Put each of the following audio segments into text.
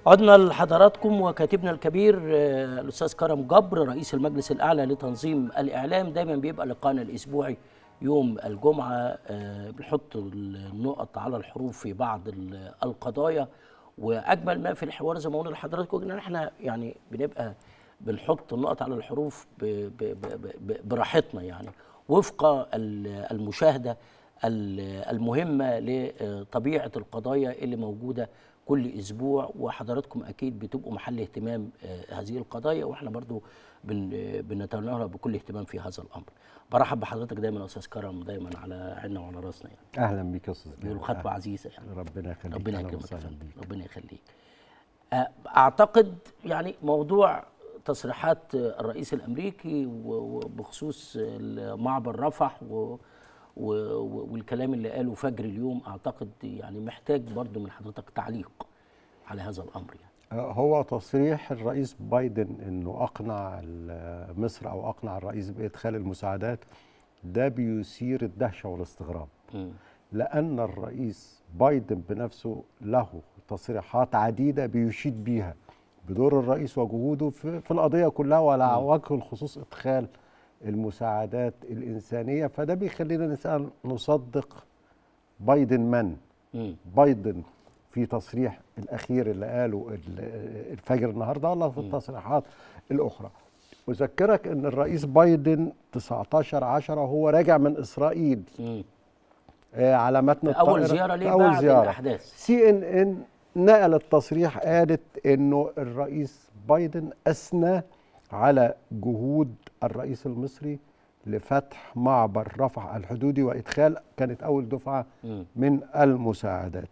عدنا لحضراتكم وكاتبنا الكبير آه، الاستاذ كرم جبر رئيس المجلس الاعلى لتنظيم الاعلام دايما بيبقى لقاءنا الاسبوعي يوم الجمعه آه، بنحط النقط على الحروف في بعض ال- القضايا واجمل ما في الحوار زي ما قلنا لحضراتكم ان احنا يعني بنبقى بنحط النقط على الحروف ب- ب- ب- ب- براحتنا يعني وفق ال- المشاهده ال- المهمه لطبيعه القضايا اللي موجوده كل اسبوع وحضراتكم اكيد بتبقوا محل اهتمام آه، هذه القضايا واحنا برضو بن بنتناولها بكل اهتمام في هذا الامر برحب بحضرتك دايما يا استاذ كرم دايما على عيننا وعلى راسنا يعني اهلا بيك يا استاذ بيقولوا جلال. خطوه عزيزه يعني ربنا يخليك ربنا أهلاً يكرمك يا وسهلاً فندم بيك. ربنا يخليك آه، اعتقد يعني موضوع تصريحات الرئيس الامريكي و- وبخصوص معبر رفح و و والكلام اللي قاله فجر اليوم اعتقد يعني محتاج برضو من حضرتك تعليق على هذا الامر يعني آه، هو تصريح الرئيس بايدن انه اقنع ال- مصر او اقنع الرئيس بادخال المساعدات ده بيثير الدهشه والاستغراب مم. لان الرئيس بايدن بنفسه له تصريحات عديده بيشيد بيها بدور الرئيس وجهوده في, في القضيه كلها وعلى وجه الخصوص ادخال المساعدات الانسانيه فده بيخلينا نسال نصدق بايدن من مم. بايدن في تصريح الاخير اللي قاله ال- الفجر النهارده ولا في التصريحات الاخرى اذكرك ان الرئيس بايدن 19 10 هو راجع من اسرائيل مم. آه، على متن في أول الطائرة- زيارة ليه في أول بعد زيارة. الأحداث. سي ان ان نقلت تصريح قالت انه الرئيس بايدن اثنى على جهود الرئيس المصري لفتح معبر رفح الحدودي وادخال كانت اول دفعه مم. من المساعدات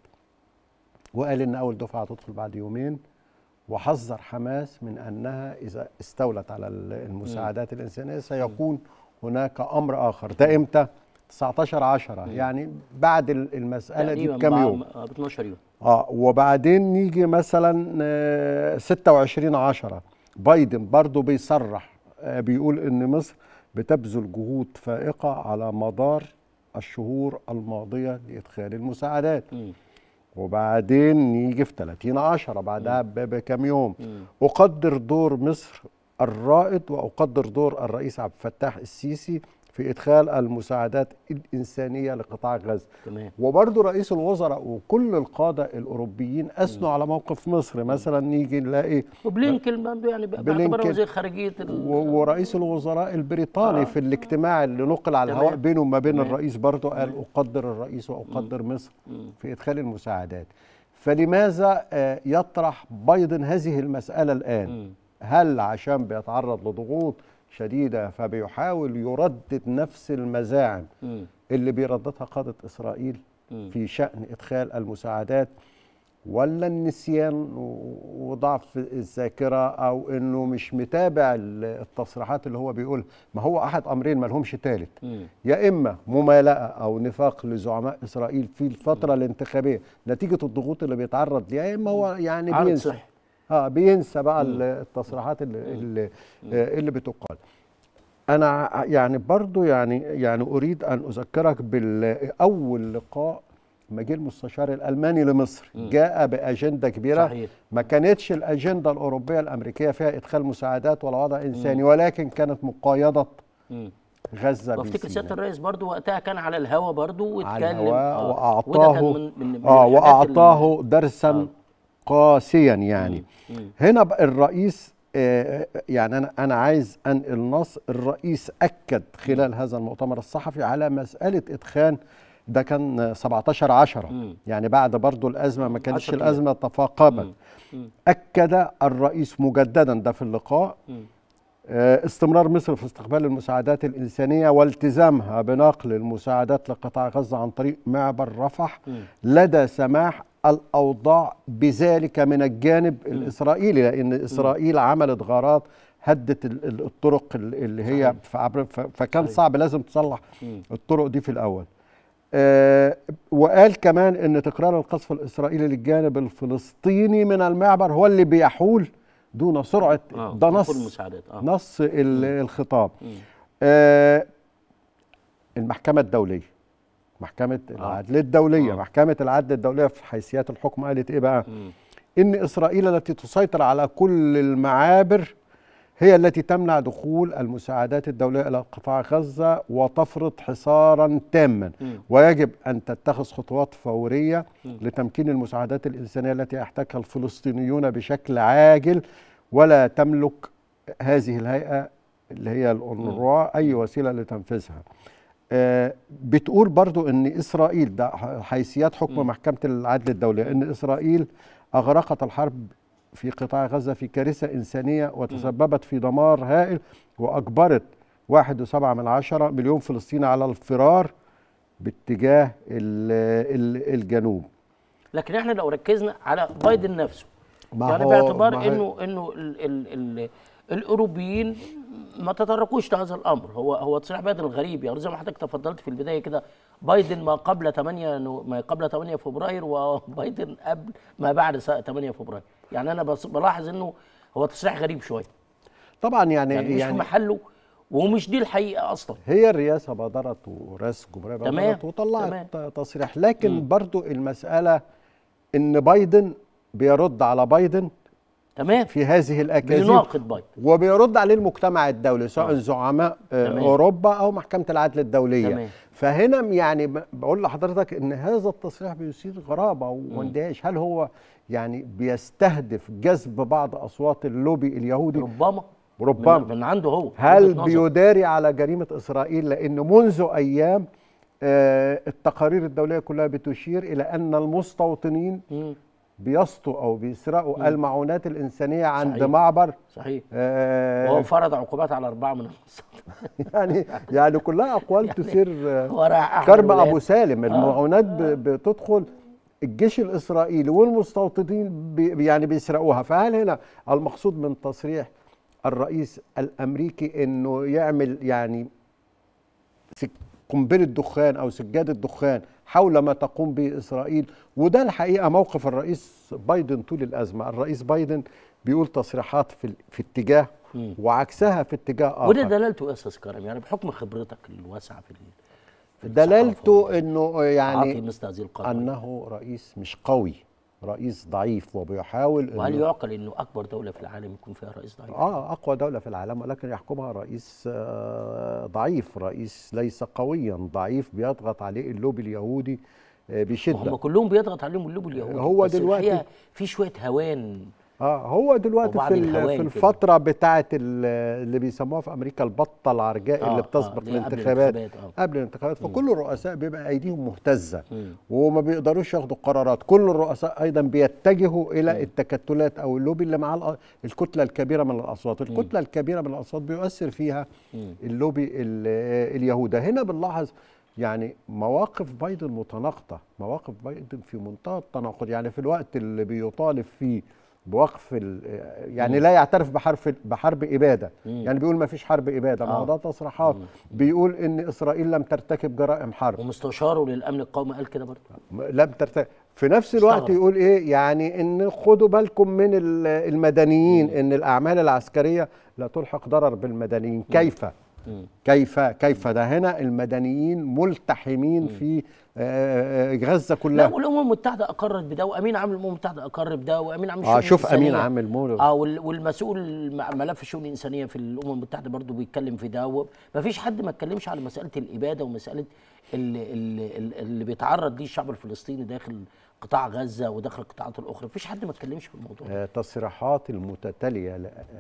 وقال ان اول دفعه هتدخل بعد يومين وحذر حماس من انها اذا استولت على ال- المساعدات الانسانيه سيكون هناك امر اخر ده امتى 19 10 يعني بعد ال- المساله دي تقريباً بكام مع- يوم آه، ب 12 يوم اه وبعدين نيجي مثلا آه، 26 10 بايدن برضو بيصرح آه، بيقول ان مصر بتبذل جهود فائقه على مدار الشهور الماضيه لادخال المساعدات مم. وبعدين نيجي في 30 10 بعدها ب- بكام يوم مم. اقدر دور مصر الرائد واقدر دور الرئيس عبد الفتاح السيسي في ادخال المساعدات الانسانيه لقطاع غزه تمام وبرضه رئيس الوزراء وكل القاده الاوروبيين اثنوا على موقف مصر مثلا نيجي نلاقي وبلينكن برضه يعني بقى بلينكن باعتباره وزير خارجيه ال- و- ورئيس الوزراء البريطاني آه. في الاجتماع اللي نقل على تمام. الهواء بينه وما بين تمام. الرئيس برضه قال اقدر الرئيس واقدر مصر مم. في ادخال المساعدات فلماذا آه، يطرح بايدن هذه المساله الان مم. هل عشان بيتعرض لضغوط شديده فبيحاول يردد نفس المزاعم مم. اللي بيرددها قاده اسرائيل مم. في شان ادخال المساعدات ولا النسيان و- وضعف الذاكره او انه مش متابع ال- التصريحات اللي هو بيقولها ما هو احد امرين ما لهمش ثالث مم. يا اما ممالاه او نفاق لزعماء اسرائيل في الفتره الانتخابيه نتيجه الضغوط اللي بيتعرض ليها يا اما هو يعني عرض بينسى صحي اه بينسى بقى ال- التصريحات اللي اللي, آه، اللي بتقال انا ع- يعني برضو يعني يعني اريد ان اذكرك باول لقاء ما جه المستشار الالماني لمصر جاء باجنده كبيره صحيح. ما كانتش الاجنده الاوروبيه الامريكيه فيها ادخال مساعدات ولا وضع انساني ولكن كانت مقايضه مم. غزه وافتكر بسيناء. سياده الرئيس برضه وقتها كان على الهوا برضه واتكلم على الهواء آه، واعطاه وده كان من من, من اه الحاجات واعطاه ال- درسا آه. قاسيا يعني مم. مم. هنا بقى الرئيس آه، يعني انا انا عايز انقل نص الرئيس اكد خلال هذا المؤتمر الصحفي على مساله ادخال ده كان 17 10 مم. يعني بعد برضو الازمه ما كانتش 10 أيام. الازمه تفاقمت مم. اكد الرئيس مجددا ده في اللقاء مم. آه، استمرار مصر في استقبال المساعدات الإنسانية والتزامها بنقل المساعدات لقطاع غزة عن طريق معبر رفح مم. لدى سماح الأوضاع بذلك من الجانب الإسرائيلي لأن إسرائيل عملت غارات هدت ال- ال- الطرق ال- اللي هي صحيح. في عبر ف- فكان صحيح. صعب لازم تصلح مم. الطرق دي في الأول آه، وقال كمان ان تكرار القصف الاسرائيلي للجانب الفلسطيني من المعبر هو اللي بيحول دون سرعه آه، ده دخول نص المساعدات، آه. نص ال- الخطاب مم. آه المحكمه الدوليه محكمه العدل الدوليه آه. محكمه العدل الدوليه في حيثيات الحكم قالت ايه بقى مم. ان اسرائيل التي تسيطر على كل المعابر هي التي تمنع دخول المساعدات الدوليه الى قطاع غزه وتفرض حصارا تاما ويجب ان تتخذ خطوات فوريه لتمكين المساعدات الانسانيه التي يحتاجها الفلسطينيون بشكل عاجل ولا تملك هذه الهيئه اللي هي الأونروا اي وسيله لتنفيذها آه، بتقول برضو ان اسرائيل ده حيثيات حكم محكمه العدل الدولي ان اسرائيل اغرقت الحرب في قطاع غزه في كارثه انسانيه وتسببت في دمار هائل واجبرت واحد وسبعة من عشرة مليون فلسطيني على الفرار باتجاه ال- ال- الجنوب لكن احنا لو ركزنا على بايدن نفسه ما يعني هو- باعتبار ما هي- انه انه ال ال ال الاوروبيين ما تطرقوش لهذا الامر هو هو تصريح بايدن غريب يعني زي ما حضرتك تفضلت في البدايه كده بايدن ما قبل 8 نو- ما قبل 8 فبراير وبايدن قبل ما بعد س- 8 فبراير يعني انا بص- بلاحظ انه هو تصريح غريب شويه طبعا يعني يعني مش في يعني محله ومش دي الحقيقه اصلا هي الرئاسه بادرت ورئاسه الجمهوريه تمام، بادرت وطلعت تمام. تصريح لكن برضو المساله ان بايدن بيرد على بايدن تمام في هذه الاكاذيب بيناقض بايدن وبيرد عليه المجتمع الدولي سواء آه. زعماء آه، تمام. اوروبا او محكمه العدل الدوليه تمام. فهنا يعني ب- بقول لحضرتك ان هذا التصريح بيثير غرابه واندهاش هل هو يعني بيستهدف جذب بعض اصوات اللوبي اليهودي ربما ربما. من, من عنده هو هل وجهة نظر. بيداري على جريمه اسرائيل لان منذ ايام آه، التقارير الدوليه كلها بتشير الى ان المستوطنين مم. بيسطوا او بيسرقوا المعونات الانسانيه عند صحيح. معبر صحيح آه، وهو فرض عقوبات على اربعه من المستوطنين يعني يعني كلها اقوال تثير آه، هو راح أحد كرب الولايات. ابو سالم المعونات ب- بتدخل الجيش الاسرائيلي والمستوطنين بي يعني بيسرقوها فهل هنا المقصود من تصريح الرئيس الامريكي انه يعمل يعني سك- قنبله دخان او سجاده دخان حول ما تقوم به اسرائيل وده الحقيقه موقف الرئيس بايدن طول الازمه الرئيس بايدن بيقول تصريحات في ال- في اتجاه وعكسها في اتجاه اخر وده دلالته ايه يا استاذ كرم يعني بحكم خبرتك الواسعه في ال- في دلالته انه يعني يعني مثل هذه القرارات انه رئيس مش قوي رئيس ضعيف وبيحاول وهل إنه يعقل انه اكبر دوله في العالم يكون فيها رئيس ضعيف؟ اه اقوى دوله في العالم ولكن يحكمها رئيس آه ضعيف رئيس ليس قويا ضعيف بيضغط عليه اللوبي اليهودي آه هم بشده كلهم بيضغط عليهم اللوب اليهودي هو بس دلوقتي- الحقيقة في شويه هوان اه هو دلوقتي وبعض في ال- الهوان في كده. الفتره بتاعه ال- اللي بيسموها في امريكا البطه العرجاء آه، اللي آه، بتسبق اللي هي قبل الانتخابات الانتخابات، آه. قبل الانتخابات فكل الرؤساء بيبقى ايديهم مهتزه مم. وما بيقدروش ياخدوا قرارات كل الرؤساء ايضا بيتجهوا الى التكتلات او اللوبي اللي معاه الأ- الكتله الكبيره من الاصوات الكتله الكبيره من الاصوات بيؤثر فيها اللوبي ال- اليهودا هنا بنلاحظ يعني مواقف بايدن متناقضه مواقف بايدن في منتهى التناقض يعني في الوقت اللي بيطالب فيه بوقف ال- يعني لا يعترف بحرب بحرب اباده يعني بيقول ما فيش حرب اباده ما هو آه. ده تصريحات بيقول ان اسرائيل لم ترتكب جرائم حرب ومستشاره للامن القومي قال كده برضه لم ترتكب في نفس الوقت استغرب. يقول ايه يعني ان خدوا بالكم من ال- المدنيين ان الاعمال العسكريه لا تلحق ضرر بالمدنيين كيف كيف كيف ده هنا المدنيين ملتحمين في آه، آه، غزه لا كلها والامم المتحده اقرت بده وامين عام الامم المتحده اقر بده وامين عام اه الشؤون شوف امين الإنسانية. عام المولد اه وال- والمسؤول مع ملف الشؤون الانسانيه في الامم المتحده برضو بيتكلم في ده ما فيش حد ما اتكلمش على مساله الاباده ومساله اللي, اللي, اللي بيتعرض ليه الشعب الفلسطيني داخل قطاع غزه وداخل القطاعات الاخرى مفيش حد ما اتكلمش في الموضوع ده آه، تصريحات المتتاليه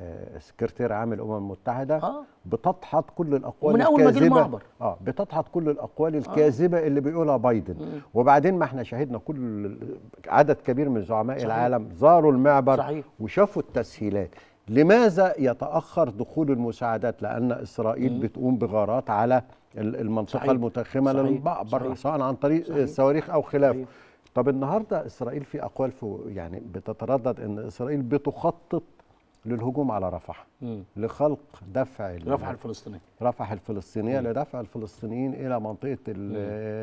لسكرتير عام الامم المتحده آه. بتدحض كل الاقوال ومن أول ما جه الكاذبه المعبر. اه بتدحض كل الاقوال الكاذبه اللي بيقولها بايدن وبعدين ما احنا شاهدنا كل عدد كبير من زعماء صحيح. العالم زاروا المعبر صحيح. وشافوا التسهيلات لماذا يتاخر دخول المساعدات لان اسرائيل بتقوم بغارات على ال- المنطقه صحيح. المتخمه صحيح. للمعبر صحيح. سواء عن طريق صحيح. الصواريخ او خلافه صحيح. طب النهارده اسرائيل في اقوال في يعني بتتردد ان اسرائيل بتخطط للهجوم على رفح مم. لخلق دفع ال- رفع الفلسطينيه رفح الفلسطينيه لدفع الفلسطينيين الى منطقه ال-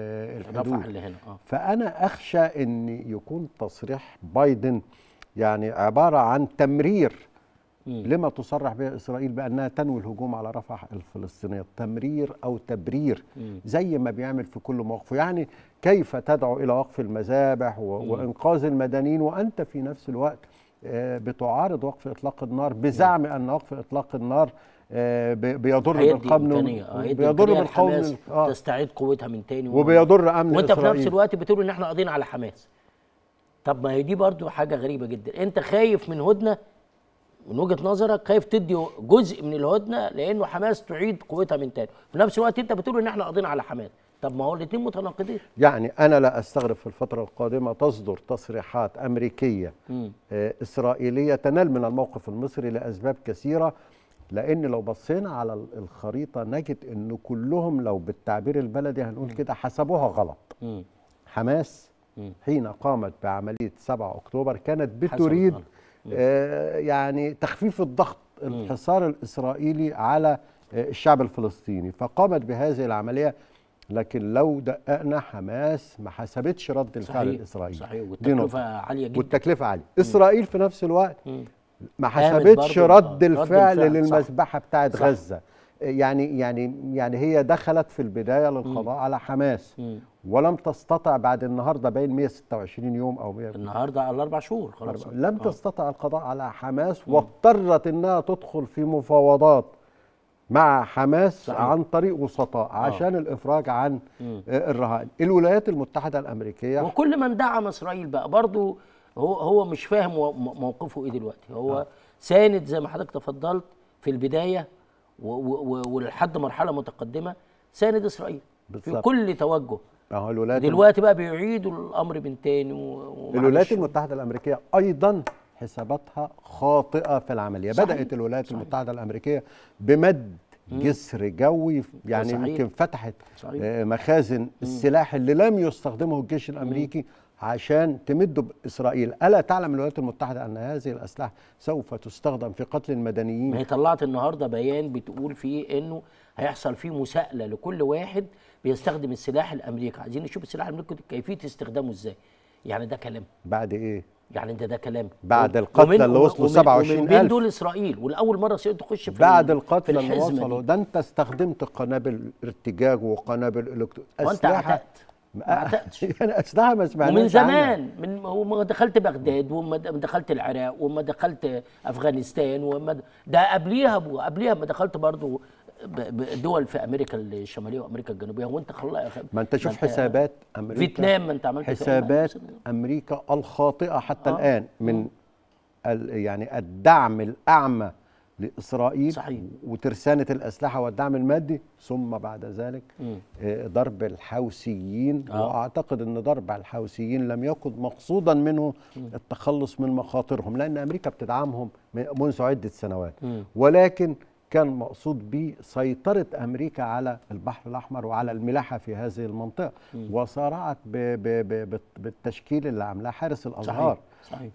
رفع الحدود اللي هنا اه فانا اخشى ان يكون تصريح بايدن يعني عباره عن تمرير لما تصرح بها اسرائيل بانها تنوي الهجوم على رفح الفلسطينيه تمرير او تبرير زي ما بيعمل في كل موقفه يعني كيف تدعو الى وقف المذابح و- وانقاذ المدنيين وانت في نفس الوقت آه، بتعارض وقف اطلاق النار بزعم ان وقف اطلاق النار آه، بي- بيضر هيدي بالقوم إمكانية آه، هيدي بيضر إمكانية بالقوم لحماس آه، تستعيد قوتها من تاني وبيضر امن وانت في إسرائيل. نفس الوقت بتقول ان احنا قاضيين على حماس طب ما هي دي برضو حاجه غريبه جدا انت خايف من هدنه من وجهه نظرك خايف تدي جزء من الهدنه لانه حماس تعيد قوتها من تاني في نفس الوقت انت بتقول ان احنا قاضيين على حماس طب ما هو الاثنين متناقضين يعني انا لا استغرب في الفتره القادمه تصدر تصريحات امريكيه آه، اسرائيليه تنال من الموقف المصري لاسباب كثيره لان لو بصينا على ال- الخريطه نجد ان كلهم لو بالتعبير البلدي هنقول كده حسبوها غلط مم. حماس حين قامت بعمليه 7 اكتوبر كانت حسبت بتريد غلط. آه، يعني تخفيف الضغط الحصار الاسرائيلي على آه، الشعب الفلسطيني فقامت بهذه العمليه لكن لو دققنا حماس ما حسبتش رد الفعل صحيح الاسرائيلي صحيح دي نقطة. والتكلفه عاليه جدا والتكلفه عاليه اسرائيل في نفس الوقت ما قامت حسبتش برضو- رد آه، رد الفعل الفعل، صح. للمذبحه بتاعت صح. غزه يعني يعني يعني هي دخلت في البدايه للقضاء على حماس ولم تستطع بعد النهارده باين 126 يوم او 100 النهارده على اربع شهور خلاص لم تستطع القضاء على حماس واضطرت انها تدخل في مفاوضات مع حماس صحيح. عن طريق وسطاء عشان الافراج عن آه، الرهائن الولايات المتحده الامريكيه وكل من دعم اسرائيل بقى برضو هو هو مش فاهم هو م- موقفه ايه دلوقتي هو ساند زي ما حضرتك تفضلت في البدايه و- و- و- ولحد مرحله متقدمه ساند اسرائيل في بالظبط. كل توجه اهو الولايات دلوقتي بقى بيعيدوا الامر من تاني و- ومعلش. الولايات المتحدة الأمريكية أيضا حساباتها خاطئة في العملية صحيح. بدأت الولايات صحيح. المتحدة الأمريكية بمد جسر جوي يعني صحيح. يمكن فتحت صحيح. آه، مخازن السلاح اللي لم يستخدمه الجيش الأمريكي عشان تمده بإسرائيل ألا تعلم الولايات المتحدة أن هذه الأسلحة سوف تستخدم في قتل المدنيين ما هي طلعت النهارده بيان بتقول فيه انه هيحصل فيه مساءله لكل واحد بيستخدم السلاح الامريكي عايزين نشوف السلاح الامريكي كيفيه استخدامه ازاي يعني ده كلام بعد إيه؟ يعني ده ده كلام بعد و- القتلى ومن- اللي وصلوا ومن- 27,000. ومن بين دول اسرائيل والاول مره اسرائيل تخش في بعد ال- القتلى في اللي الحزمة وصلوا دي. ده أنت استخدمت قنابل ارتجاج وقنابل إلكترو وانت اعتقت ما اعتقتش يعني أسلحة ما سمعناش ومن عنها. زمان من وما دخلت بغداد وما د- دخلت العراق وما دخلت افغانستان وما د- ده قبليها قبليها ما دخلت برضو ب- ب- دول في امريكا الشماليه وامريكا الجنوبيه وانت خلاص ما انت شوف حسابات امريكا فيتنام ما انت عملت فيها حسابات نفس النظام. امريكا الخاطئه حتى آه. الان من ال- يعني الدعم الاعمى لاسرائيل صحيح. وترسانه الاسلحه والدعم المادي ثم بعد ذلك آه، ضرب الحوثيين آه. واعتقد ان ضرب الحوثيين لم يكن مقصودا منه التخلص من مخاطرهم لان امريكا بتدعمهم م- منذ عده سنوات ولكن كان مقصود به سيطرة أمريكا على البحر الأحمر وعلى الملاحة في هذه المنطقة وصارعت ب ب ب بت- بالتشكيل اللي عاملاه حارس الأزهار صحيح صحيح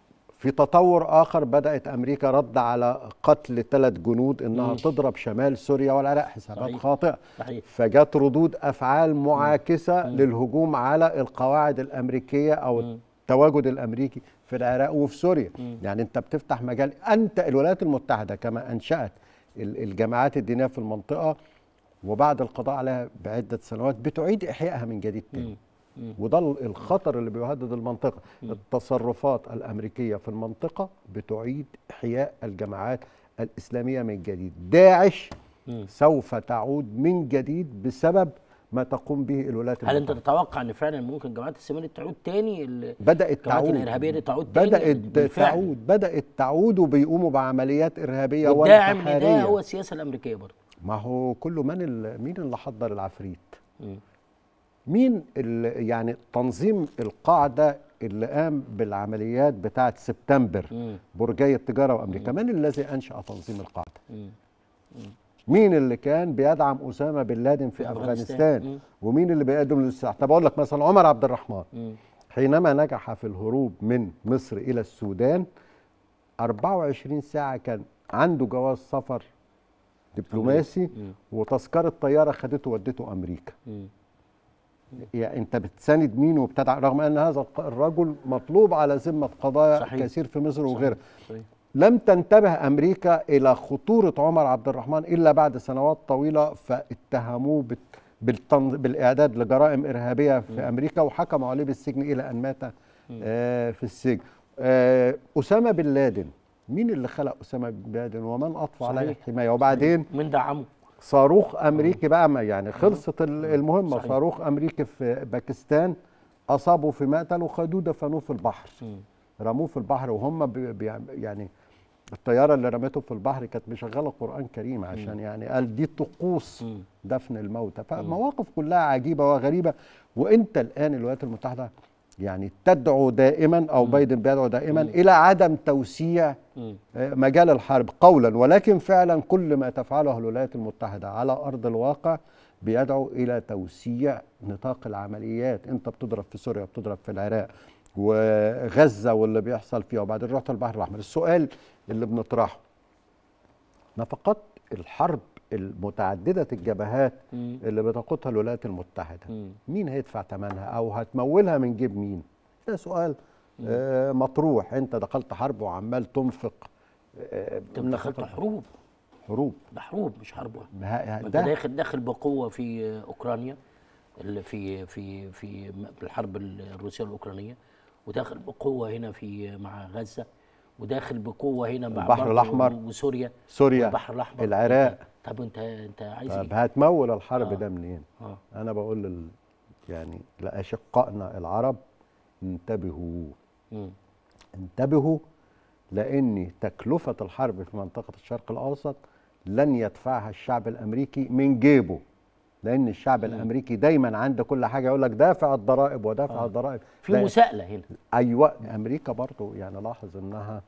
في تطور آخر بدأت أمريكا رد على قتل ثلاث جنود إنها تضرب شمال سوريا والعراق حسابات صحيح. خاطئة صحيح. فجت ردود أفعال معاكسة للهجوم على القواعد الأمريكية أو التواجد الأمريكي في العراق وفي سوريا يعني أنت بتفتح مجال أنت الولايات المتحدة كما أنشأت ال- الجماعات الدينية في المنطقة وبعد القضاء عليها بعدة سنوات بتعيد إحيائها من جديد تاني وده ال- الخطر اللي بيهدد المنطقة التصرفات الأمريكية في المنطقة بتعيد إحياء الجماعات الإسلامية من جديد داعش سوف تعود من جديد بسبب ما تقوم به الولايات هل انت المتحدة تتوقع ان فعلا ممكن جماعه السمين تعود تاني ال- بدأت الجماعات تعود الارهابيه دي تعود تاني بدأت بالفعل. تعود بدأت تعود وبيقوموا بعمليات إرهابية والداعم لده وانتحارية هو السياسه الامريكيه برضه ما هو كل من ال- مين اللي حضر العفريت مين اللي يعني تنظيم القاعدة اللي قام بالعمليات بتاعة سبتمبر برجي التجارة وأمريكا من الذي أنشأ تنظيم القاعدة مين اللي كان بيدعم أسامة بن لادن في أفغانستان. أفغانستان ومين اللي بيقدم للسلاح طب أقول لك مثلا عمر عبد الرحمن حينما نجح في الهروب من مصر إلى السودان 24 ساعة كان عنده جواز سفر دبلوماسي وتذكرة طيارة خدته ودته أمريكا يعني أنت بتساند مين وبتدعم رغم أن هذا الق- الرجل مطلوب على ذمة قضايا صحيح. كثير في مصر وغيرها صحيح. لم تنتبه امريكا الى خطوره عمر عبد الرحمن الا بعد سنوات طويله فاتهموه بت- بالتن- بالاعداد لجرائم ارهابيه في امريكا وحكموا عليه بالسجن الى ان مات آه في السجن آه اسامه بن لادن مين اللي خلق اسامه بن لادن ومن اطفى عليه صحيح. الحمايه وبعدين من دعمه صاروخ امريكي بقى ما يعني خلصت ال- المهمه صحيح. صاروخ امريكي في باكستان اصابوا في مقتل وخدوه دفنوه في البحر مم. رموه في البحر وهم بي بي يعني الطياره اللي رمته في البحر كانت مشغله قران كريم عشان يعني قال دي طقوس مم. دفن الموتى فمواقف كلها عجيبه وغريبه وانت الان الولايات المتحده يعني تدعو دائما او بايدن بيدعو دائما الى عدم توسيع مم. آه، مجال الحرب قولا ولكن فعلا كل ما تفعله الولايات المتحده على ارض الواقع بيدعو الى توسيع نطاق العمليات انت بتضرب في سوريا بتضرب في العراق وغزه واللي بيحصل فيها وبعدين رحت البحر الاحمر السؤال اللي بنطرحه نفقات الحرب المتعدده الجبهات مم. اللي بتقودها الولايات المتحده مم. مين هيدفع ثمنها او هتمولها من جيب مين ده سؤال آه مطروح انت دخلت حرب وعمال تنفق آه انت دخلت حروب حروب ده حروب مش حرب واحده ما ه- ما انت ده داخل داخل بقوه في اوكرانيا اللي في في في الحرب الروسيه الاوكرانيه وداخل بقوه هنا في مع غزه وداخل بقوه هنا مع البحر برضه الأحمر. وسوريا سوريا والبحر الاحمر العراق انت- طب انت انت عايز طب ايه؟ هتمول الحرب آه. ده منين اه انا بقول لل يعني لاشقائنا العرب انتبهوا مم. انتبهوا لان تكلفه الحرب في منطقه الشرق الاوسط لن يدفعها الشعب الامريكي من جيبه لان الشعب الامريكي دايما عنده كل حاجه يقول لك دافع الضرائب ودافع آه. الضرائب في لا، مساءله هنا ايوه امريكا برضو يعني لاحظ انها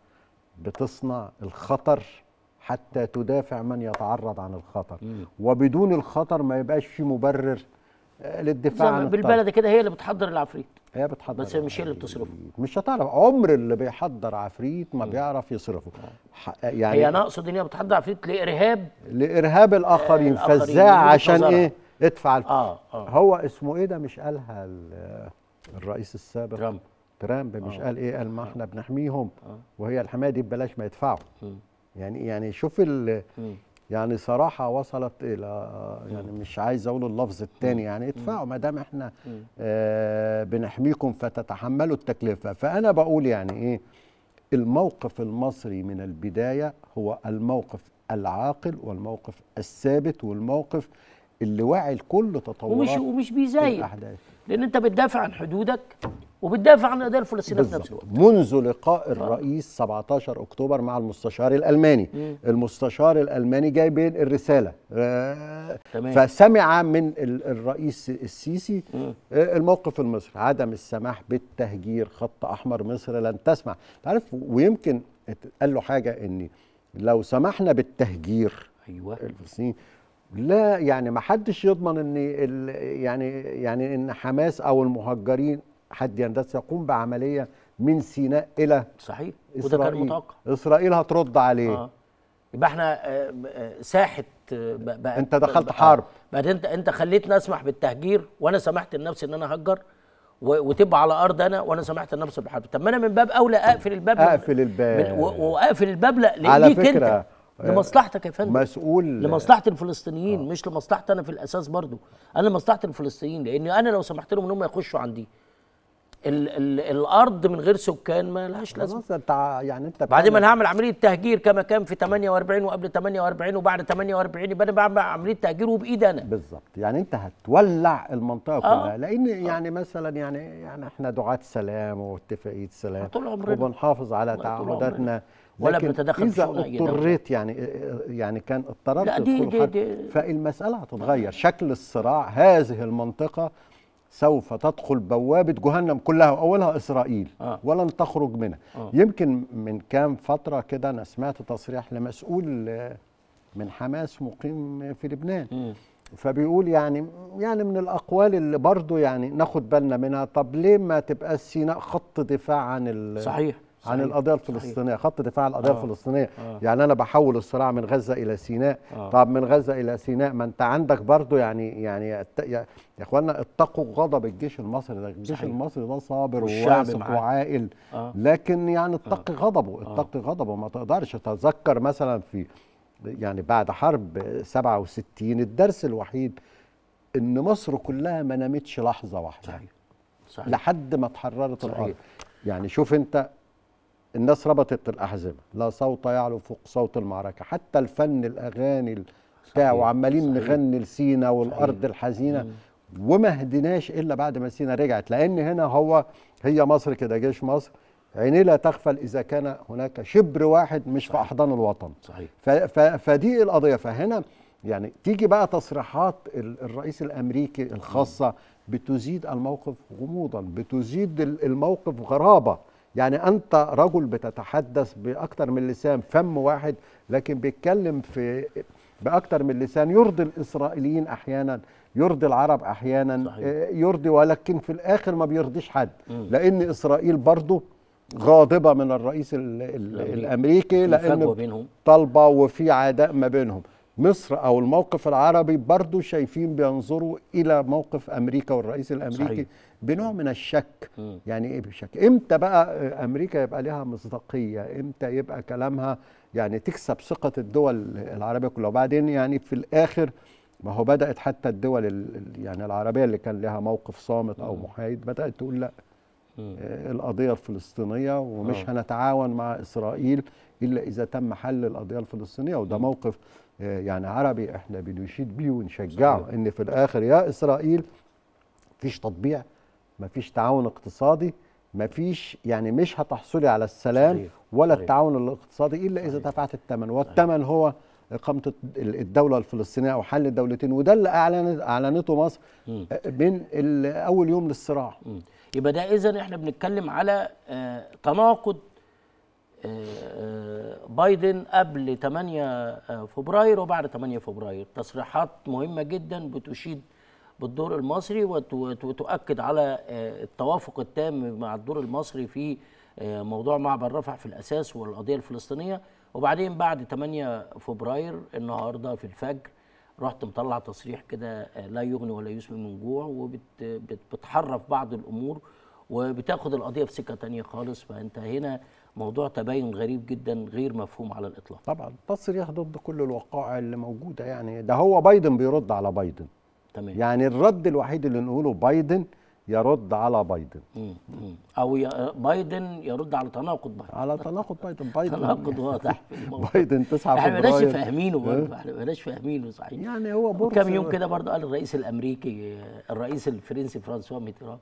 بتصنع الخطر حتى تدافع من يتعرض عن الخطر مم. وبدون الخطر ما يبقاش في مبرر آه، زي للدفاع ما عن بالبلد كده هي اللي بتحضر العفريت هي بتحضر بس مش هي اللي العفريت. بتصرفه. مش هتعرف عمر اللي بيحضر عفريت ما بيعرف يصرفه ح- يعني هي انا اقصد ان هي بتحضر عفريت لارهاب لارهاب الاخرين الآخرين، فزاع من وجهة عشان نظرها. ايه ادفع الف... اه اه هو اسمه ايه ده مش قالها ال- الرئيس السابق ترامب ترامب مش آه. قال ايه قال ما احنا بنحميهم آه. وهي الحمايه دي ببلاش ما يدفعوا مم. يعني يعني شوف ال مم. يعني صراحه وصلت الى يعني مش عايز اقول اللفظ الثاني يعني ادفعوا ما دام احنا مم. آه بنحميكم فتتحملوا التكلفه فانا بقول يعني ايه الموقف المصري من البدايه هو الموقف العاقل والموقف الثابت والموقف اللي واعي لكل ومش تطورات ومش بيزايد الاحداث لان انت بتدافع عن حدودك وبتدافع عن القضيه الفلسطينيه في نفس بالظبط الوقت منذ لقاء الرئيس 17 اكتوبر مع المستشار الالماني مم. المستشار الالماني جاي بين الرساله آه، تمام. فسمع من ال- الرئيس السيسي مم. آه، الموقف المصري عدم السماح بالتهجير خط احمر مصر لن تسمح تعرف ويمكن قال له حاجه ان لو سمحنا بالتهجير ايوه الفلسطيني لا يعني ما حدش يضمن ان ال- يعني يعني ان حماس او المهجرين حد يندس يقوم بعمليه من سيناء الى صحيح وده كان اسرائيل متوقع اسرائيل هترد عليه اه يبقى احنا آه، آه، ساحه آه، ب- بقت- أنت دخلت بقى- حرب. بعد انت انت خليتني اسمح بالتهجير وانا سمحت لنفسي ان انا اهجر و- وتبقى على ارض انا وانا سمحت لنفسي بالحرب طب ما انا من باب اولى اقفل الباب من- اقفل الباب. من و- واقفل الباب لا على ليك فكرة، انت لمصلحتك يا فندم مسؤول لمصلحه الفلسطينيين مش لمصلحتي انا في الاساس برضو انا لمصلحه الفلسطينيين لان انا لو سمحت لهم ان هم يخشوا عندي ال ال الارض من غير سكان ما لهاش لازمه خلاص انت ع- يعني انت بعدين ما بتعمل- انا هعمل عمليه تهجير كما كان في 48 وقبل 48 وبعد 48 يبقى انا بعمل عمليه تهجير وبايدي انا بالظبط يعني انت هتولع المنطقه آه. كلها لان يعني مثلا يعني يعني احنا دعاة سلام واتفاقيه سلام طول عمرنا. وبنحافظ على طول عمرنا. تعهداتنا ولا لكن بنتدخل في اذا شؤون أي دولة. اضطريت يعني يعني كان اضطررت لا، دي- تدخل دي- حرب، دي- فالمساله هتتغير شكل الصراع هذه المنطقه سوف تدخل بوابه جهنم كلها واولها اسرائيل آه. ولن تخرج منها آه. يمكن من كام فتره كده انا سمعت تصريح لمسؤول آه، من حماس مقيم في لبنان مم. فبيقول يعني يعني من الاقوال اللي برضو يعني ناخد بالنا منها طب ليه ما تبقى سيناء خط دفاع عن ال- صحيح عن صحيح. القضيه الفلسطينيه خط دفاع عن القضيه آه. الفلسطينيه آه. يعني انا بحول الصراع من غزه الى سيناء آه. طب من غزه الى سيناء ما انت عندك برضو يعني يعني الت- يا يا اخوانا اتقوا غضب الجيش المصري ده الجيش صحيح. المصري ده صابر والشعب وواثق معاه. وعاقل آه. لكن يعني اتقي غضبه اتقي غضبه ما تقدرش تتذكر مثلا في يعني بعد حرب 67 الدرس الوحيد ان مصر كلها ما نامتش لحظه واحده صحيح صحيح لحد ما اتحررت صحيح. الارض يعني شوف انت الناس ربطت الاحزمه لا صوت يعلو فوق صوت المعركه حتى الفن الاغاني بتاع صحيح. وعمالين صحيح. نغني لسينا والارض صحيح. الحزينه وما هديناش الا بعد ما سينا رجعت لان هنا هو هي مصر كده جيش مصر عينيه لا تغفل اذا كان هناك شبر واحد مش في احضان الوطن صحيح ف- ف- فدي القضيه فهنا يعني تيجي بقى تصريحات ال- الرئيس الامريكي الخاصه بتزيد الموقف غموضا بتزيد ال- الموقف غرابه يعني انت رجل بتتحدث باكثر من لسان فم واحد لكن بيتكلم في باكثر من لسان يرضي الاسرائيليين احيانا يرضي العرب احيانا صحيح. آه، يرضي ولكن في الاخر ما بيرضيش حد لان اسرائيل برضه غاضبه من الرئيس ال- ال- الأمريكي. الامريكي في فجوة لان بينهم طالبه وفي عداء ما بينهم مصر او الموقف العربي برضو شايفين بينظروا الى موقف امريكا والرئيس الامريكي صحيح. بنوع من الشك مم. يعني ايه بشك امتى بقى امريكا يبقى لها مصداقيه امتى يبقى كلامها يعني تكسب ثقه الدول العربيه كلها وبعدين يعني في الاخر ما هو بدات حتى الدول ال- ال- يعني العربيه اللي كان لها موقف صامت او محايد بدات تقول لا مم. آه، القضية الفلسطينية ومش آه. هنتعاون مع إسرائيل إلا إذا تم حل القضية الفلسطينية وده موقف آه، يعني عربي إحنا بنشيد بيه ونشجعه صحيح. إن في الآخر يا إسرائيل مفيش تطبيع مفيش تعاون اقتصادي مفيش يعني مش هتحصلي على السلام صحيح. ولا صحيح. التعاون الاقتصادي إلا إذا دفعت الثمن والثمن هو إقامة الد- الدولة الفلسطينية أو حل الدولتين وده اللي أعلنت أعلنته مصر مم. آه، من ال- أول يوم للصراع مم. يبقى ده اذا احنا بنتكلم على آه، تناقض آه، آه، بايدن قبل 8 آه، فبراير وبعد 8 فبراير تصريحات مهمة جدا بتشيد بالدور المصري وت- وت- وتؤكد على آه، التوافق التام مع الدور المصري في آه، موضوع معبر رفح في الأساس والقضية الفلسطينية وبعدين بعد 8 فبراير النهاردة في الفجر رحت مطلع تصريح كده آه، لا يغني ولا يسمن من جوع وبتحرف بعض الامور وبتاخد القضيه في سكه تانية خالص فانت هنا موضوع تباين غريب جدا غير مفهوم على الاطلاق طبعا تصريح ضد كل الوقائع اللي موجوده يعني ده هو بايدن بيرد على بايدن تمام يعني الرد الوحيد اللي نقوله بايدن يرد على بايدن مم. مم. او ي- بايدن يرد على تناقض بايدن على تناقض بايدن بايدن تناقض واضح في الموضوع بايدن 9 احنا ما بقناش فبراير فاهمينه برضه احنا ما بقناش فاهمينه صحيح يعني هو بورس كام يوم كده برضه قال الرئيس الامريكي الرئيس الفرنسي فرانسوا ميتران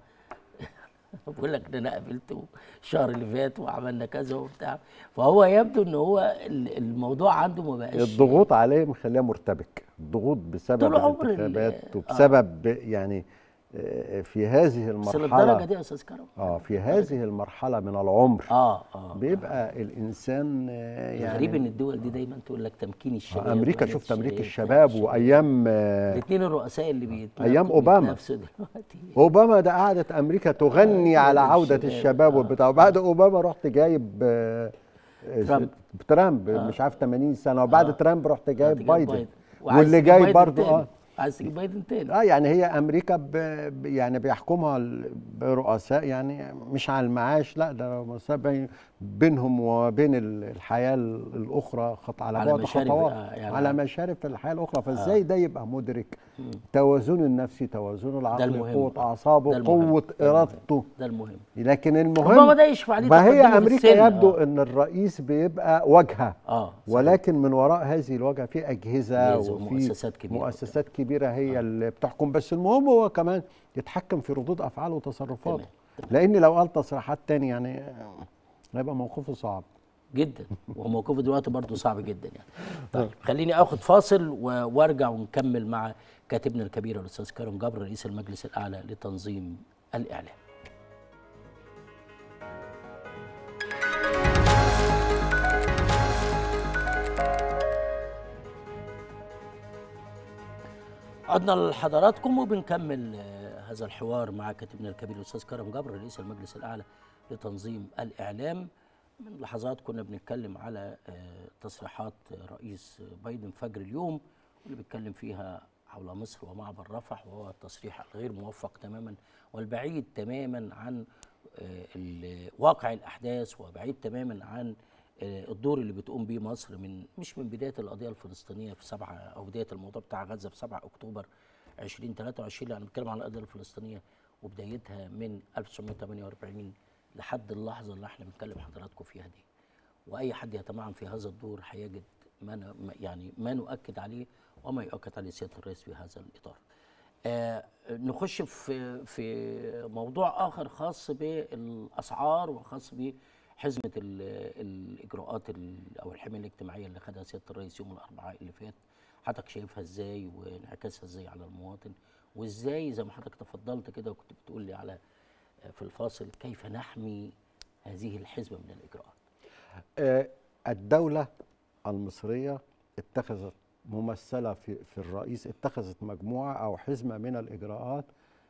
بقول لك ده انا قابلته الشهر اللي فات وعملنا كذا وبتاع فهو يبدو ان هو ال- الموضوع عنده ما بقاش الضغوط عليه مخليه مرتبك الضغوط بسبب طول عمر ال- الانتخابات آه. وبسبب يعني آه، في هذه بس للدرجه المرحله دي يا استاذ كرم اه في هذه المرحله من العمر اه اه بيبقى الانسان آه، يعني الغريب ان الدول دي دايما تقول لك تمكين الشباب امريكا ولا شفت امريكا الشباب، الشباب وايام آه، الاثنين الرؤساء اللي بيتنافسوا أيام أوباما. بيتنافسوا دلوقتي اوباما ده قعدت امريكا تغني آه، على الشباب. عوده الشباب آه. وبتاع وبعد اوباما رحت جايب آه، آه، ترامب. ترامب مش عارف 80 سنه وبعد آه. ترامب رحت جايب جايب بايدن وعايز واللي تجيب جاي بايدن برضه تاني. اه عايز تجيب بايدن تاني اه يعني هي امريكا ب ب- يعني بيحكمها ال- برؤساء يعني مش على المعاش لا ده رؤساء بين- بينهم وبين ال- الحياه ال- الاخرى خط على, على بعد مشارف، خطوات آه، يعني على على- مشارف الحياه الاخرى فازاي ده يبقى مدرك توازنه النفسي توازنه العقلي المهم. قوه ده اعصابه المهم. قوه ده المهم. ارادته ده المهم لكن ربما المهم ده يشفع عليه ما هي تقدمه في امريكا السن. يبدو آه. ان الرئيس بيبقى واجهه اه صحيح. ولكن من وراء هذه الواجهه في اجهزه أجهزة وفي ومؤسسات كبيرة. مؤسسات كبيره هي اللي بتحكم بس المهم هو كمان يتحكم في ردود افعاله وتصرفاته تمام. لان لو قال تصريحات تاني يعني هيبقى موقفه صعب جدا وموقفه دلوقتي برضه صعب جدا يعني طيب خليني اخد فاصل و- وارجع ونكمل مع كاتبنا الكبير الاستاذ كرم جبر رئيس المجلس الاعلى لتنظيم الاعلام عدنا لحضراتكم وبنكمل آه، هذا الحوار مع كاتبنا الكبير الاستاذ كرم جبر رئيس المجلس الاعلى لتنظيم الاعلام من لحظات كنا بنتكلم على آه، تصريحات رئيس بايدن فجر اليوم اللي بيتكلم فيها حول مصر ومعبر رفح وهو التصريح الغير موفق تماما والبعيد تماما عن آه، ال- واقع الاحداث وبعيد تماما عن آه، الدور اللي بتقوم بيه مصر من مش من بدايه القضيه الفلسطينيه في 7 او بدايه الموضوع بتاع غزه في 7 اكتوبر 2023 لا انا بتكلم عن القضيه الفلسطينيه وبدايتها من 1948 لحد اللحظه اللي احنا بنتكلم حضراتكم فيها دي واي حد يتمعن في هذا الدور هيجد ما ن- ما- يعني ما نؤكد عليه وما يؤكد عليه سياده الرئيس في هذا الاطار. آه نخش في في موضوع اخر خاص بالاسعار وخاص بحزمه ال- الاجراءات ال- او الحمايه الاجتماعيه اللي خدها سياده الرئيس يوم الاربعاء اللي فات حضرتك شايفها ازاي وانعكاسها ازاي على المواطن وازاي زي ما حضرتك تفضلت كده وكنت بتقول لي على آه، في الفاصل كيف نحمي هذه الحزمه من الاجراءات. آه، الدولة المصرية اتخذت ممثلة في, في الرئيس اتخذت مجموعة أو حزمة من الإجراءات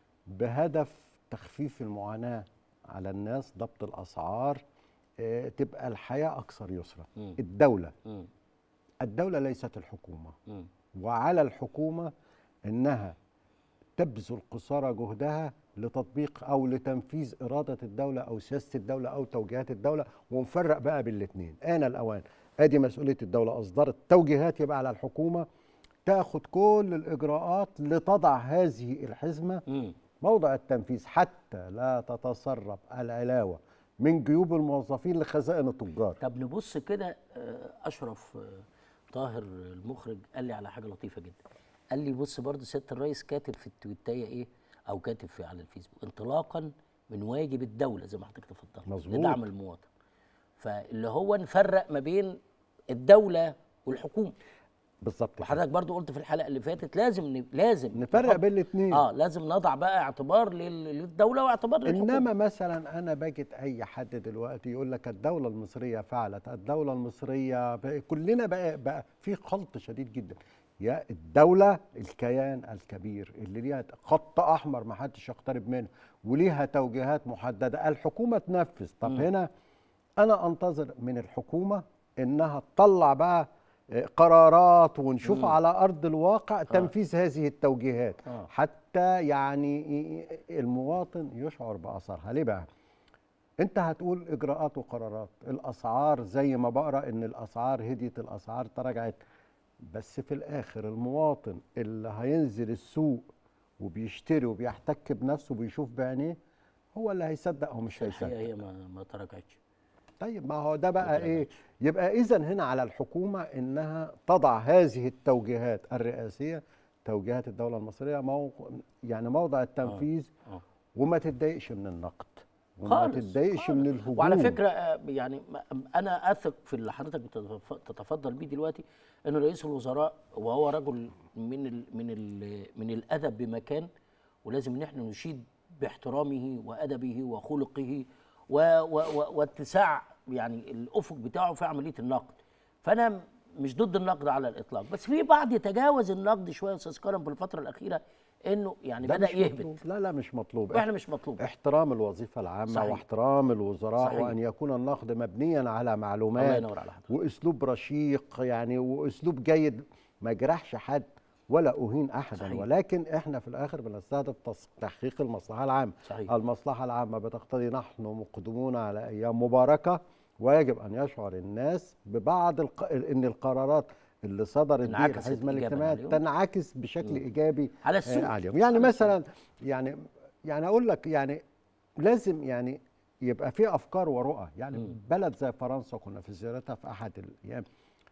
بهدف تخفيف المعاناة على الناس ضبط الأسعار آه، تبقى الحياة أكثر يسرا مم. الدولة مم. الدولة ليست الحكومة مم. وعلى الحكومة أنها تبذل قصارى جهدها لتطبيق أو لتنفيذ إرادة الدولة أو سياسة الدولة أو توجيهات الدولة ونفرق بقى بين الاثنين آن الأوان أدي مسؤولية الدولة أصدرت توجيهات يبقى على الحكومة تاخد كل الإجراءات لتضع هذه الحزمة مم. موضع التنفيذ حتى لا تتسرب العلاوة من جيوب الموظفين لخزائن التجار طب نبص كده آه، اشرف آه، طاهر المخرج قال لي على حاجه لطيفه جدا قال لي بص برضه سياده الرئيس كاتب في التويتايه ايه او كاتب في على الفيسبوك انطلاقا من واجب الدوله زي ما حضرتك تفضلت مظبوط. لدعم المواطن فاللي هو نفرق ما بين الدوله والحكومه بالظبط كده. وحضرتك برضو قلت في الحلقه اللي فاتت لازم ن- لازم نفرق نحط- بين الاثنين اه لازم نضع بقى اعتبار لل- للدوله واعتبار للحكومه انما مثلا انا بجد اي حد دلوقتي يقول لك الدوله المصريه فعلت الدوله المصريه بقى كلنا بقى, بقى في خلط شديد جدا يا الدوله الكيان الكبير اللي ليها خط احمر ما حدش يقترب منه وليها توجيهات محدده الحكومه تنفذ طب مم. هنا انا انتظر من الحكومه انها تطلع بقى آه، قرارات ونشوف مم. على ارض الواقع تنفيذ هذه التوجيهات آه. حتى يعني المواطن يشعر باثرها ليه بقى انت هتقول اجراءات وقرارات الاسعار زي ما بقرا ان الاسعار هديت الاسعار تراجعت بس في الاخر المواطن اللي هينزل السوق وبيشتري وبيحتك بنفسه وبيشوف بعينيه هو اللي هيصدق او مش الحقيقه هيصدق هي ما ما تراجعتش طيب ما هو ده بقى ما ايه تراجعتش. يبقى اذا هنا على الحكومه انها تضع هذه التوجيهات الرئاسيه توجيهات الدوله المصريه موقع يعني موضع التنفيذ آه. وما تتضايقش من النقد وما خالص تتضايقش خالص. من الهجوم وعلى فكره آه، يعني ما- انا اثق في اللي حضرتك بتتف- تتفضل بيه دلوقتي ان رئيس الوزراء وهو رجل من ال من ال من الادب بمكان ولازم ان احنا نشيد باحترامه وادبه وخلقه و- و- و- واتساع يعني الافق بتاعه في عمليه النقد فانا مش ضد النقد على الاطلاق بس في بعض يتجاوز النقد شويه يا استاذ كرم في الفتره الاخيره انه يعني ده بدا مش يهبط مطلوب. لا لا مش مطلوب واحنا مش مطلوب احترام الوظيفه العامه صحيح. واحترام الوزراء صحيح. وان يكون النقد مبنيا على الله معلومات ينور على حضرتك واسلوب رشيق يعني واسلوب جيد ما يجرحش حد ولا اهين احدا صحيح. ولكن احنا في الاخر بنستهدف تص- تحقيق المصلحه العامه صحيح. المصلحه العامه بتقتضي نحن مقدمون على ايام مباركه ويجب ان يشعر الناس ببعض الق... ان القرارات اللي صدرت دي انعكست الحزمه إيجاباً الاجتماعيه عليهم. تنعكس بشكل ايجابي على آه، السوق عليهم يعني على مثلا يعني يعني اقول لك يعني لازم يعني يبقى في افكار ورؤى يعني مم. بلد زي فرنسا كنا في زيارتها في احد الايام